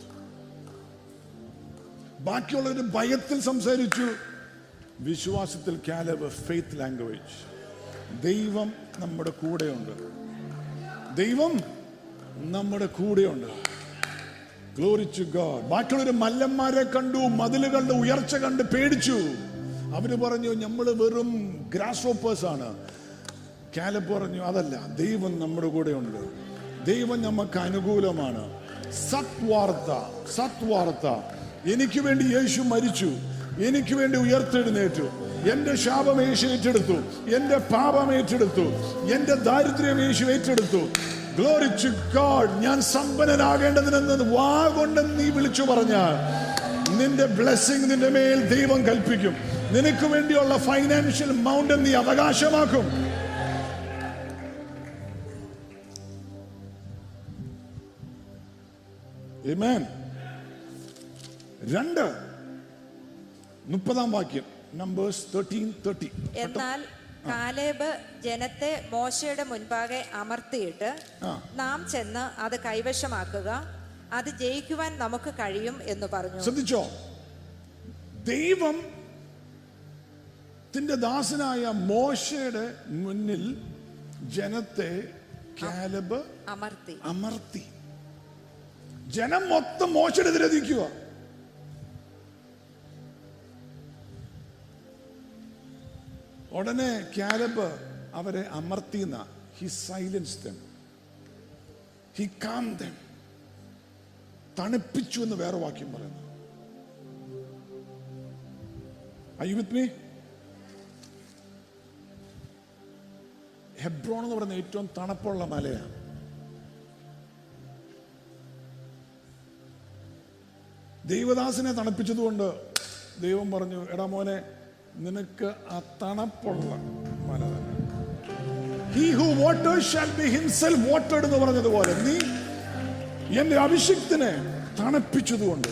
ബാക്കിയുള്ളവർ ഭയത്തിൽ സംസാരിച്ചു വിശ്വാസത്തിൽ കാലവ് ഫെയ്ത്ത് ലാംഗ്വേജ് ദൈവം നമ്മുടെ കൂടെയുണ്ട് ദൈവം നമ്മുടെ കൂടെയുണ്ട് ഗ്ലോറി ടു ഗോഡ് ബാക്കിയുള്ളവർ മല്ലന്മാരെ കണ്ടു മതിലുകളുടെ ഉയർച്ച കണ്ട് പേടിച്ചു അവര് പറഞ്ഞു നമ്മൾ വെറും ഗ്രാസ് റോപ്പേഴ്സ് ആണ് കാലപ്പ് പറഞ്ഞു അതല്ല ദൈവം നമ്മുടെ കൂടെ ഉണ്ട് ദൈവം നമുക്ക് അനുകൂലമാണ് സത് വാർത്ത സത് വാർത്ത എനിക്ക് വേണ്ടി യേശു മരിച്ചു എനിക്ക് വേണ്ടി ഉയർത്തെഴുന്നേറ്റു എന്റെ ശാപം യേശു ഏറ്റെടുത്തു എന്റെ പാപം ഏറ്റെടുത്തു എന്റെ ദാരിദ്ര്യം യേശു ഏറ്റെടുത്തു ഗ്ലോറി ടു ഗോഡ് ഞാൻ സമ്പന്നനാകേണ്ടതിനെന്ന് വാ കൊണ്ട് നീ വിളിച്ചു പറഞ്ഞാൽ നിന്റെ ബ്ലെസ്സിങ് നിന്റെ മേൽ ദൈവം കൽപ്പിക്കും നിനക്ക് വേണ്ടിയുള്ള ഫൈനാൻഷ്യൽ മൗണ്ടൻ നീ അവകാശമാക്കും Amen. രണ്ട് മുപ്പതാം വാക്യം നമ്പേഴ്സ് തേർട്ടീൻ തേർട്ടി
എന്നാൽ കാലേബ് ജനത്തെ മോശയുടെ മുൻപാകെ അമർത്തിയിട്ട്
ആ.
നാം ചെന്ന് അത് കൈവശമാക്കുക അത് ജയിക്കുവാൻ നമുക്ക് കഴിയും എന്ന് പറഞ്ഞു
ശ്രദ്ധിച്ചോ ദൈവം ത്തിന്റെ ദാസനായ മോശയുടെ മുന്നിൽ ജനത്തെ കാലബ്
അമർത്തി
അമർത്തി ജനം മൊത്തം മോശനെതിരെ നിൽക്കുക ഉടനെ കാലബ് അവരെ അമർത്തിയെന്ന he silence them he calm them തണുപ്പിച്ചു എന്ന് വേറെ വാക്യം പറയുന്നു Are you with me? Hebron എന്ന് പറയുന്ന ഏറ്റവും തണുപ്പുള്ള മലയാണ് ദൈവദാസനെ തണുപ്പിച്ചതുകൊണ്ട് ദൈവം പറഞ്ഞു എടാ മോനെ നിനക്ക് ആ തണുപ്പുള്ള മല തന്നെ he who water shall be himself watered എന്ന് പറഞ്ഞതുപോലെ നീ എന്റെ അഭിഷിക്തനെ തണുപ്പിച്ചതുകൊണ്ട്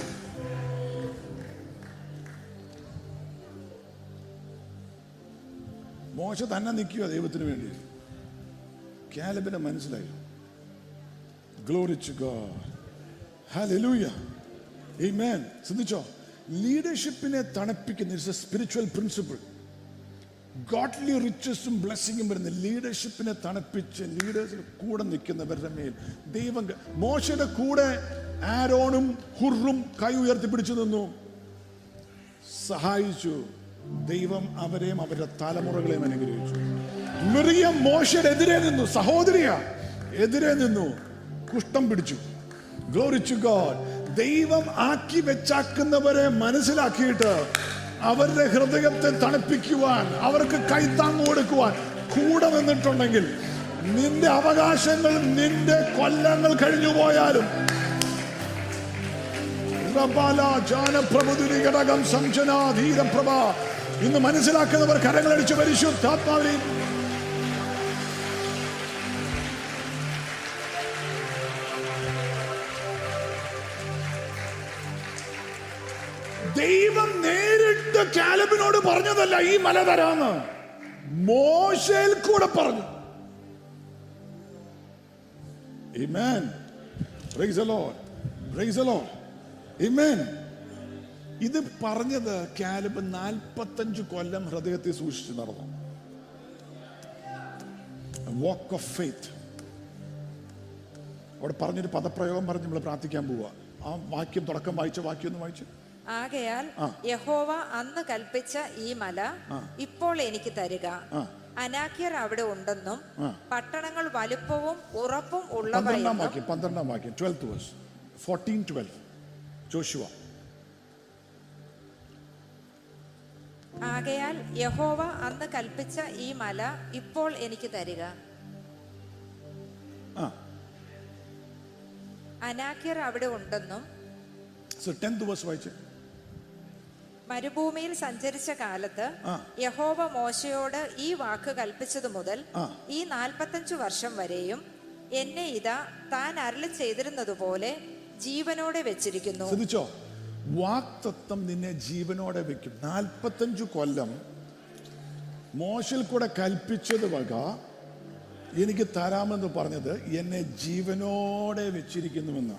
മോശ തന്നെ നിൽക്കുക ദൈവത്തിന് വേണ്ടി കാലബിനെ മനസ്സിലായി ഗ്ലോറിച്ച് ഹല്ലേലൂയ ആമേൻ ശ്രദ്ധിച്ചോ ലീഡർഷിപ്പിനെ തണുപ്പിക്കുന്ന it's a spiritual principle godly റിച്ചസും ബ്ലെസ്സിങ്ങും വരുന്ന ലീഡർഷിപ്പിനെ തണുപ്പിച്ച് ലീഡേഴ്സിന് കൂടെ നിൽക്കുന്നവരുടെ മേൽ ദൈവം ക- മോശയുടെ കൂടെ ആരോണും ഹുറും കൈ ഉയർത്തിപ്പിടിച്ചു നിന്നു സഹായിച്ചു ദൈവം അവരെയും അവരുടെ തലമുറകളെയും അനുഗ്രഹിച്ചു മിറിയം മോശയുടെ എതിരെ നിന്നു സഹോദരിയ എതിരെ നിന്നു കുഷ്ഠം പിടിച്ചു ഗ്ലോറിച്ചു ഗോഡ് ദൈവം ആക്കി വെച്ചാക്കുന്നവരെ മനസ്സിലാക്കിയിട്ട് അവരുടെ ഹൃദയത്തെ തണുപ്പിക്കുവാൻ അവർക്ക് കൈത്താങ് കൊടുക്കുവാൻ കൂടെ നിന്നിട്ടുണ്ടെങ്കിൽ നിന്റെ അവകാശങ്ങൾ നിന്റെ കൊല്ലങ്ങൾ കഴിഞ്ഞു പോയാലും റബാല ജാനപ്രഭുതിരി ഘടകം സംജന ധീരപ്രഭ ഇന്ന് മനസ്സിലാക്കുന്നവർ കരങ്ങളടിച്ച് പരിശുദ്ധാത്മാവിനെ ദൈവം നേരിട്ട് കാലബിനോട് പറഞ്ഞതല്ല ഈ മല തരാന്ന് മോശയിൽ കൂടെ പറഞ്ഞു Amen. Praise the Lord. Praise the Lord. Amen. ഇത് പറഞ്ഞത് കാലബ് നാൽപ്പത്തഞ്ച് കൊല്ലം ഹൃദയത്തെ സൂക്ഷിച്ച് നടന്നു വാക്ക് ഓഫ് ഫെയ്ത്ത് അവിടെ പറഞ്ഞൊരു പദപ്രയോഗം പറഞ്ഞ് നമ്മൾ പ്രാർത്ഥിക്കാൻ പോവുക ആ വാക്യം തുടക്കം വായിച്ച വാക്യം ഒന്ന് വായിച്ചു
ആകയാൽ
ആ.
യഹോവ അന്ന് കൽപ്പിച്ച ഈ മല ഇപ്പോൾ എനിക്ക് തരിക
ആ.
അനാക്യർ അവിടെ ഉണ്ടെന്നും
ആ.
പട്ടണങ്ങൾ വലുപ്പവും ഉറപ്പും
പന്ത്രണ്ടാം
ഉള്ളവയെന്നും
വാക്യം പന്ത്രണ്ടാം വാക്യം twelfth verse fourteen twelve Joshua
ആകയാൽ യഹോവ അന്ന് കൽപ്പിച്ച ഈ മല ഇപ്പോൾ എനിക്ക് തരിക
ആ
അനാക്യർ അവിടെ ഉണ്ടെന്നും
സോ ടെൻത്ത് വേഴ്സ് വായിച്ച്
മരുഭൂമിയിൽ സഞ്ചരിച്ച കാലത്ത്
ആ.
യഹോവ മോശയോട് ഈ വാക്ക് കൽപ്പിച്ചതു മുതൽ
ആ.
ഈ നാൽപ്പത്തഞ്ചു വർഷം വരെയും എന്നെ ഇതാ താൻ അരളി ചെയ്തിരുന്നതുപോലെ ജീവനോടെ വെച്ചിരിക്കുന്നു
ശ്രദ്ധിച്ചോ വാക്തത്വം നിന്നെ ജീവനോടെ വെക്കും നാൽപ്പത്തഞ്ചു കൊല്ലം മോശയിൽ കൂടെ കൽപ്പിച്ചത് വക എനിക്ക് തരാമെന്ന് പറഞ്ഞത് എന്നെ ജീവനോടെ വെച്ചിരിക്കുന്നുവെന്ന്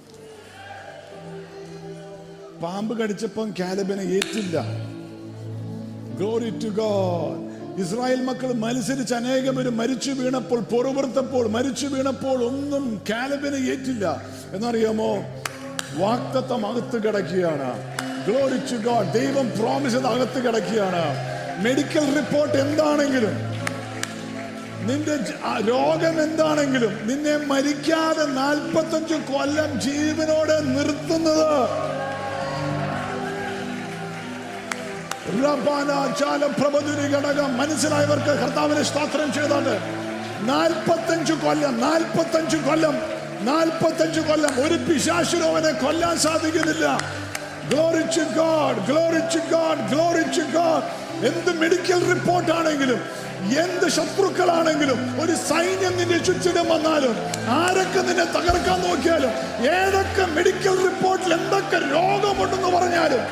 പാമ്പ് കടിച്ചപ്പം കാലബിനെ ഏറ്റില്ല ഗ്ലോറി ടു ഗോഡ് ഇസ്രായേൽ മക്കൾ മത്സരിച്ച് അനേകം പേര് മരിച്ചു വീണപ്പോൾ പൊറുപുറത്തപ്പോൾ മരിച്ചു വീണപ്പോൾ ഒന്നും കാലബിനെ ഏറ്റില്ല എന്നറിയാമോ വാക്തത്വം അകത്ത് കിടക്കുകയാണ് ഗ്ലോറി ടു ഗോഡ് ദൈവം പ്രോമിസ് ചെയ്ത് അകത്ത് കിടക്കുകയാണ് മെഡിക്കൽ റിപ്പോർട്ട് എന്താണെങ്കിലും നിന്റെ ജ- ആ രോഗം എന്താണെങ്കിലും നിന്നെ മരിക്കാതെ നാൽപ്പത്തഞ്ച് കൊല്ലം ജീവനോടെ നിർത്തുന്നത് റബ്ബാന ജാലപ്രഭതുരി ഘടകം മനസ്സിലായവർക്ക് കർത്താവിനെ സ്തോത്രം ചെയ്താണ്ട് നാൽപ്പത്തഞ്ചു കൊല്ലം നാൽപ്പത്തഞ്ചു കൊല്ലം നാൽപ്പത്തഞ്ചു കൊല്ലം ഒരു പിശാശുരോ അവനെ കൊല്ലാൻ സാധിക്കുന്നില്ല glory to God glory to God glory to God എന്ത് മെഡിക്കൽ റിപ്പോർട്ട് ആണെങ്കിലും എന്ത് ശത്രുക്കളാണെങ്കിലും ഒരു സൈന്യം നിന്റെ ചുറ്റിനും വന്നാലും ആരൊക്കെ നിന്നെ തകർക്കാൻ നോക്കിയാലും ഏതൊക്കെ മെഡിക്കൽ റിപ്പോർട്ടിൽ എന്തൊക്കെ രോഗമുണ്ടെന്ന് പറഞ്ഞാലും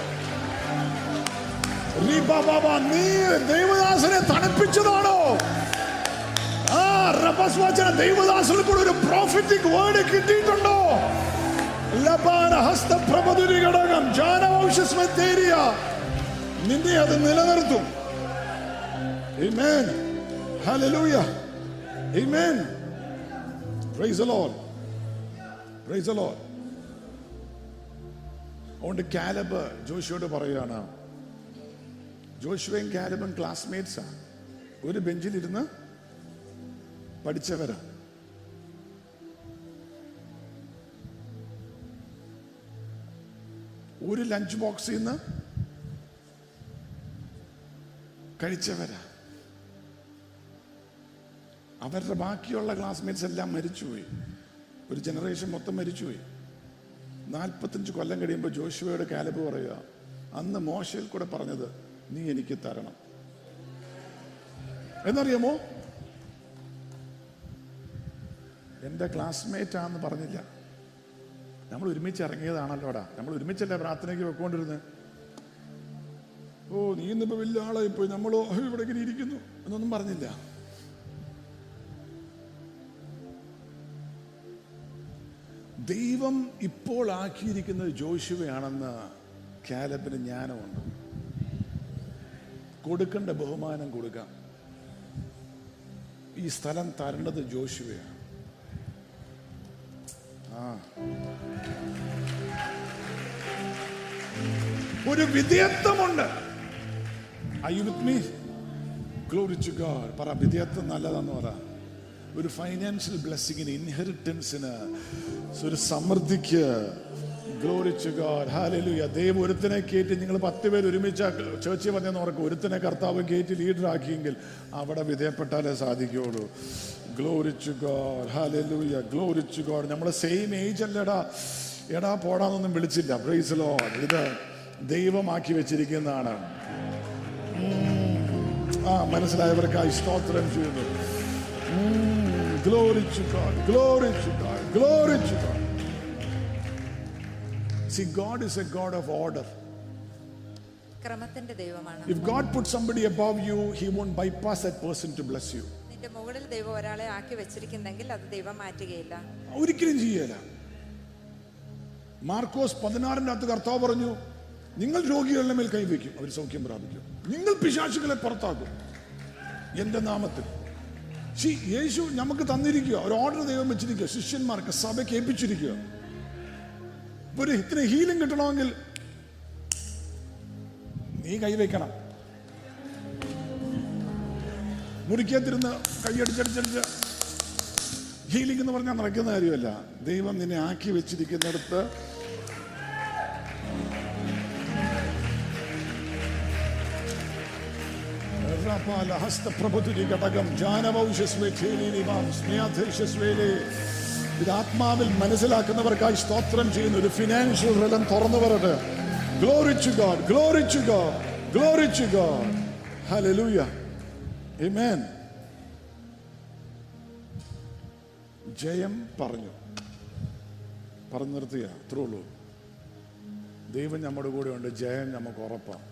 റീബാബാബ, നീ ദൈവദാസനെ തണുപ്പിച്ചതാണോ ആ റബസ്വാചന ദൈവദാസന് കൂടെ ഒരു പ്രോഫിറ്റിക് വേർഡ് കിട്ടിയിട്ടുണ്ടോ ലബാന ഹസ്തപ്രഭതുരി ഘടകം ജാനവംശസ്മത്തേരിയ നിന്നെ അത് നിലനിർത്തും Amen. Hallelujah. Amen. Praise the Lord. Praise the Lord. അതുകൊണ്ട് കാലബ് ജോഷിയോട് പറയുകയാണ് ജോഷുവയും കാലബും ക്ലാസ്മേറ്റ്സാ ഒരു ബെഞ്ചിലിരുന്ന് പഠിച്ചവരാ ഒരു ലഞ്ച് ബോക്സിൽ നിന്ന് കഴിച്ചവരാ അവരുടെ ബാക്കിയുള്ള ക്ലാസ്മേറ്റ്സ് എല്ലാം മരിച്ചുപോയി ഒരു ജനറേഷൻ മൊത്തം മരിച്ചുപോയി നാൽപ്പത്തഞ്ച് കൊല്ലം കഴിയുമ്പോൾ ജോഷുവയുടെ കാലബ് പറയുക അന്ന് മോശയിൽ കൂടെ പറഞ്ഞത് നീ എനിക്ക് തരണം എന്നറിയാമോ എൻ്റെ ക്ലാസ്മേറ്റ് ആണെന്ന് പറഞ്ഞില്ല നമ്മൾ ഒരുമിച്ച് ഇറങ്ങിയതാണല്ലോടാ നമ്മൾ ഒരുമിച്ചല്ലേ പ്രാർത്ഥനയ്ക്ക് വെക്കൊണ്ടിരുന്നത് ഓ നീ ഇന്നിപ്പോ വലിയ ആളായി പോയി നമ്മളോ "അയ്യോ, ഇവിടെ ഇങ്ങനെ ഇരിക്കുന്നു എന്നൊന്നും പറഞ്ഞില്ല ദൈവം ഇപ്പോൾ ആക്കിയിരിക്കുന്നത് ജോഷുവയാണെന്ന് കാലപ്പിന് ജ്ഞാനമുണ്ട് കൊടുക്കേണ്ട ബഹുമാനം കൊടുക്കാം ഈ സ്ഥലം തരേണ്ടത് ജോഷുവയാണ് ആ ഒരു വിധേയത്വമുണ്ട് Are you with me? Glory to God. പറ വിധേയത്വം നല്ലതാന്ന് പറ ഒരു ഫൈനാൻഷ്യൽ ബ്ലെസ്സിങ്ങിന് ഇൻഹെറിറ്റൻസിന് ഒരു സമൃദ്ധിക്ക് ഗ്ലോറി ടു ഗോഡ് ഹാലലുയ ദൈവം ഒരുത്തനെ കയറ്റി നിങ്ങൾ പത്ത് പേര് ഒരുമിച്ച് ചേച്ചി വന്നെന്ന് ഓർക്കും ഒരുത്തനെ കർത്താവ് കയറ്റി ലീഡർ ആക്കിയെങ്കിൽ അവിടെ വിധേയപ്പെട്ടാലേ സാധിക്കുകയുള്ളൂ glory to God hallelujah glory to God നമ്മൾ സെയിം ഏജ് അല്ലടാ എടാ പോടാന്നൊന്നും വിളിച്ചില്ല പ്രൈസ് ലോഡ് ഇത് ദൈവമാക്കി വെച്ചിരിക്കുന്നതാണ് ആ മനസ്സിലായവർക്കായി സ്തോത്രം ചെയ്യുന്നു glory to God glory to God glory to God See, God is a God of order.
ക്രമത്തിന്റെ ദൈവമാണ്
If God puts somebody above you, He won't bypass that person to bless you.
നിന്റെ മുകളിൽ ദൈവം ഒരാളെ ആക്കി വെച്ചിരിക്കുന്നെങ്കിൽ അത് ദൈവം മാറ്റുകയില്ല
ഒരിക്കലും ചെയ്യല മാർക്കോസ് പതിനാറിൻ്റെ അകത്ത് കർത്താവ് പറഞ്ഞു നിങ്ങൾ രോഗികളുടെ മേൽ കൈവയ്ക്കും അവർ സൗഖ്യം പ്രാപിക്കും നിങ്ങൾ പിശാചുകളെ പുറത്താക്കും എന്റെ നാമത്തിൽ ശി യേശു നമുക്ക് തന്നിരിക്കുക ഒരു ഓർഡർ ദൈവം വെച്ചിരിക്കുക ശിഷ്യന്മാർക്ക് സഭയ്ക്ക് ഏൽപ്പിച്ചിരിക്കുക ഇപ്പൊ ഒരു ഇത്ര ഹീലിംഗ് കിട്ടണമെങ്കിൽ നീ കൈവയ്ക്കണം മുറിക്കത്തിരുന്ന് കൈയടിച്ചടിച്ചടിച്ച് ഹീലിംഗ് എന്ന് പറഞ്ഞാൽ നടക്കുന്ന കാര്യമല്ല ദൈവം നിന്നെ ആക്കി വെച്ചിരിക്കുന്നിടത്ത് ഹസ്തപ്രഭുതുരി ഘടകം ഇത് ആത്മാവിൽ മനസ്സിലാക്കുന്നവർക്കായി സ്തോത്രം ചെയ്യുന്ന ഒരു ഫിനാൻഷ്യൽ റലം തുറന്നു വരട്ടെ glory to God glory to God glory to God hallelujah amen ജയം പറഞ്ഞു പറഞ്ഞു നിർത്തിയ അത്രേ ഉള്ളൂ ദൈവം നമ്മുടെ കൂടെ ഉണ്ട് ജയം നമുക്ക് ഉറപ്പാണ്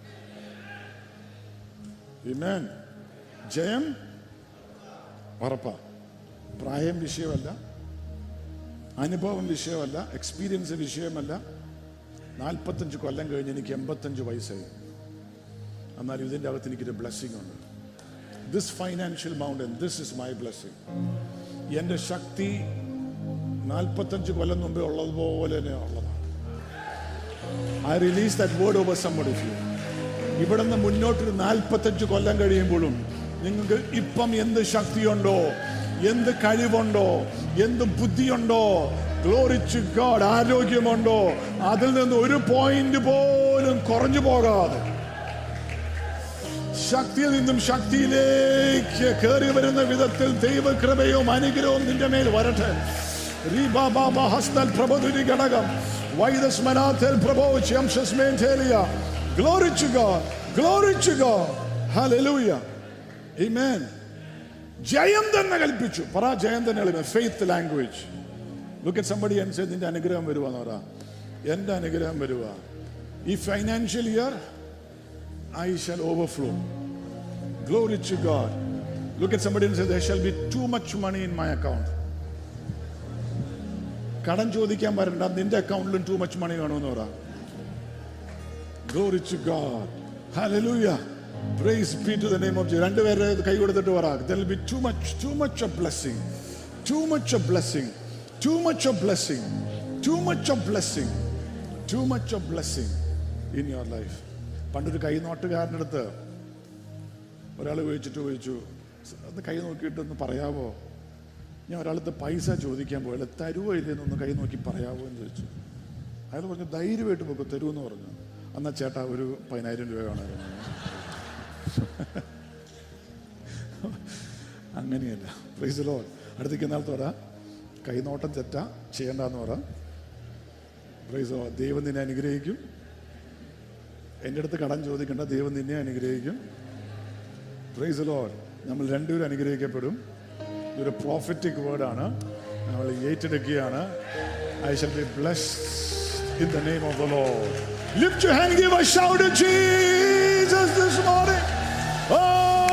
Amen. ജയം ഉറപ്പാ പ്രായം വിഷയമല്ല അനുഭവം വിഷയമല്ല എക്സ്പീരിയൻസ് വിഷയമല്ല നാൽപ്പത്തഞ്ച് കൊല്ലം കഴിഞ്ഞ് എനിക്ക് എൺപത്തഞ്ച് വയസ്സായി എന്നാൽ ഇതിൻ്റെ അകത്ത് എനിക്കൊരു ബ്ലെസ്സിങ് ഉണ്ട് this financial mountain this is my blessing എൻ്റെ ശക്തി നാൽപ്പത്തഞ്ച് കൊല്ലം മുമ്പേ ഉള്ളതുപോലെ തന്നെ ഉള്ളതാണ് I release that word over somebody of you ഇവിടെ നിന്ന് മുന്നോട്ടൊരു നാൽപ്പത്തഞ്ച് കൊല്ലം കഴിയുമ്പോഴും നിങ്ങൾക്ക് ഇപ്പം എന്ത് ശക്തിയുണ്ടോ എന്ത് കഴിവുണ്ടോ എന്ത് ബുദ്ധിയുണ്ടോ ഗ്ലോറിച്ച് ഗോഡ് ആരോഗ്യമുണ്ടോ അതിൽ നിന്ന് ഒരു പോയിന്റ് പോലും കുറഞ്ഞു പോകാതെ ശക്തിയിൽ നിന്നും ശക്തിയിലേക്ക് കയറി വരുന്ന വിധത്തിൽ ദൈവകൃപയും അനുഗ്രഹവും നിന്റെ മേൽ വരട്ടെ റീബാബാബ ഹസ്തൽ പ്രഭുരി ഘടകം വൈദസ്മനാഥൽ പ്രഭോച്യം ശസ്മേൻ Glory to God. Glory to God. Hallelujah. Amen. ജയം തന്നെ കൽപ്പിച്ചു പറ ജയം തന്നെ faith language look at somebody and say നിന്റെ അനുഗ്രഹം വരുവാന്ന് പറ എന്റെ അനുഗ്രഹം വരുക ഈ financial year I shall overflow glory to God look at somebody and say there shall be too much money in my account കടം ചോദിക്കാൻ വരണ്ട നിന്റെ അക്കൗണ്ടിലും ടു മച്ച് മണി കാണുമെന്ന് പറ Glory to God. Hallelujah. Praise be to the name of Jesus. രണ്ടുപേരെ കൈ കൊടുത്തിട്ട് പറ there will be too much too much of blessing too much of blessing too much of blessing too much of blessing too much of blessing in your life പണ്ടൊരു കൈനോട്ടുകാരൻ്റെ അടുത്ത് ഒരാൾ ചോദിച്ചിട്ട് ചോദിച്ചു അത് കൈ നോക്കിയിട്ട് ഒന്ന് പറയാവോ ഞാൻ ഒരാളത്ത് പൈസ ചോദിക്കാൻ പോയാൽ തരുവോ ഇല്ലെന്നൊന്ന് കൈ നോക്കി പറയാവോ എന്ന് ചോദിച്ചു അയാൾ പറഞ്ഞു ധൈര്യമായിട്ട് പോക്കോ തരുമെന്ന് പറഞ്ഞു എന്നാ ചേട്ടാ ഒരു പതിനായിരം രൂപ വേണമായിരുന്നു അങ്ങനെയല്ല പ്രൈസ് ലോ അടുത്തേക്ക് നാളത്തെ പറ കൈനോട്ടം തെറ്റാ ചെയ്യണ്ടെന്ന് പറ പ്രൈസ് ലോ ദൈവം നിന്നെ അനുഗ്രഹിക്കും എൻ്റെ അടുത്ത് കടം ചോദിക്കേണ്ട ദൈവം നിന്നെ അനുഗ്രഹിക്കും പ്രൈസ് ലോ നമ്മൾ രണ്ടുപേരും അനുഗ്രഹിക്കപ്പെടും ഇതൊരു പ്രോഫിറ്റിക് വേർഡാണ് നമ്മൾ ഏറ്റെടുക്കുകയാണ് I shall be blessed in the name of the Lord lift your hand give a shout to Jesus this morning Oh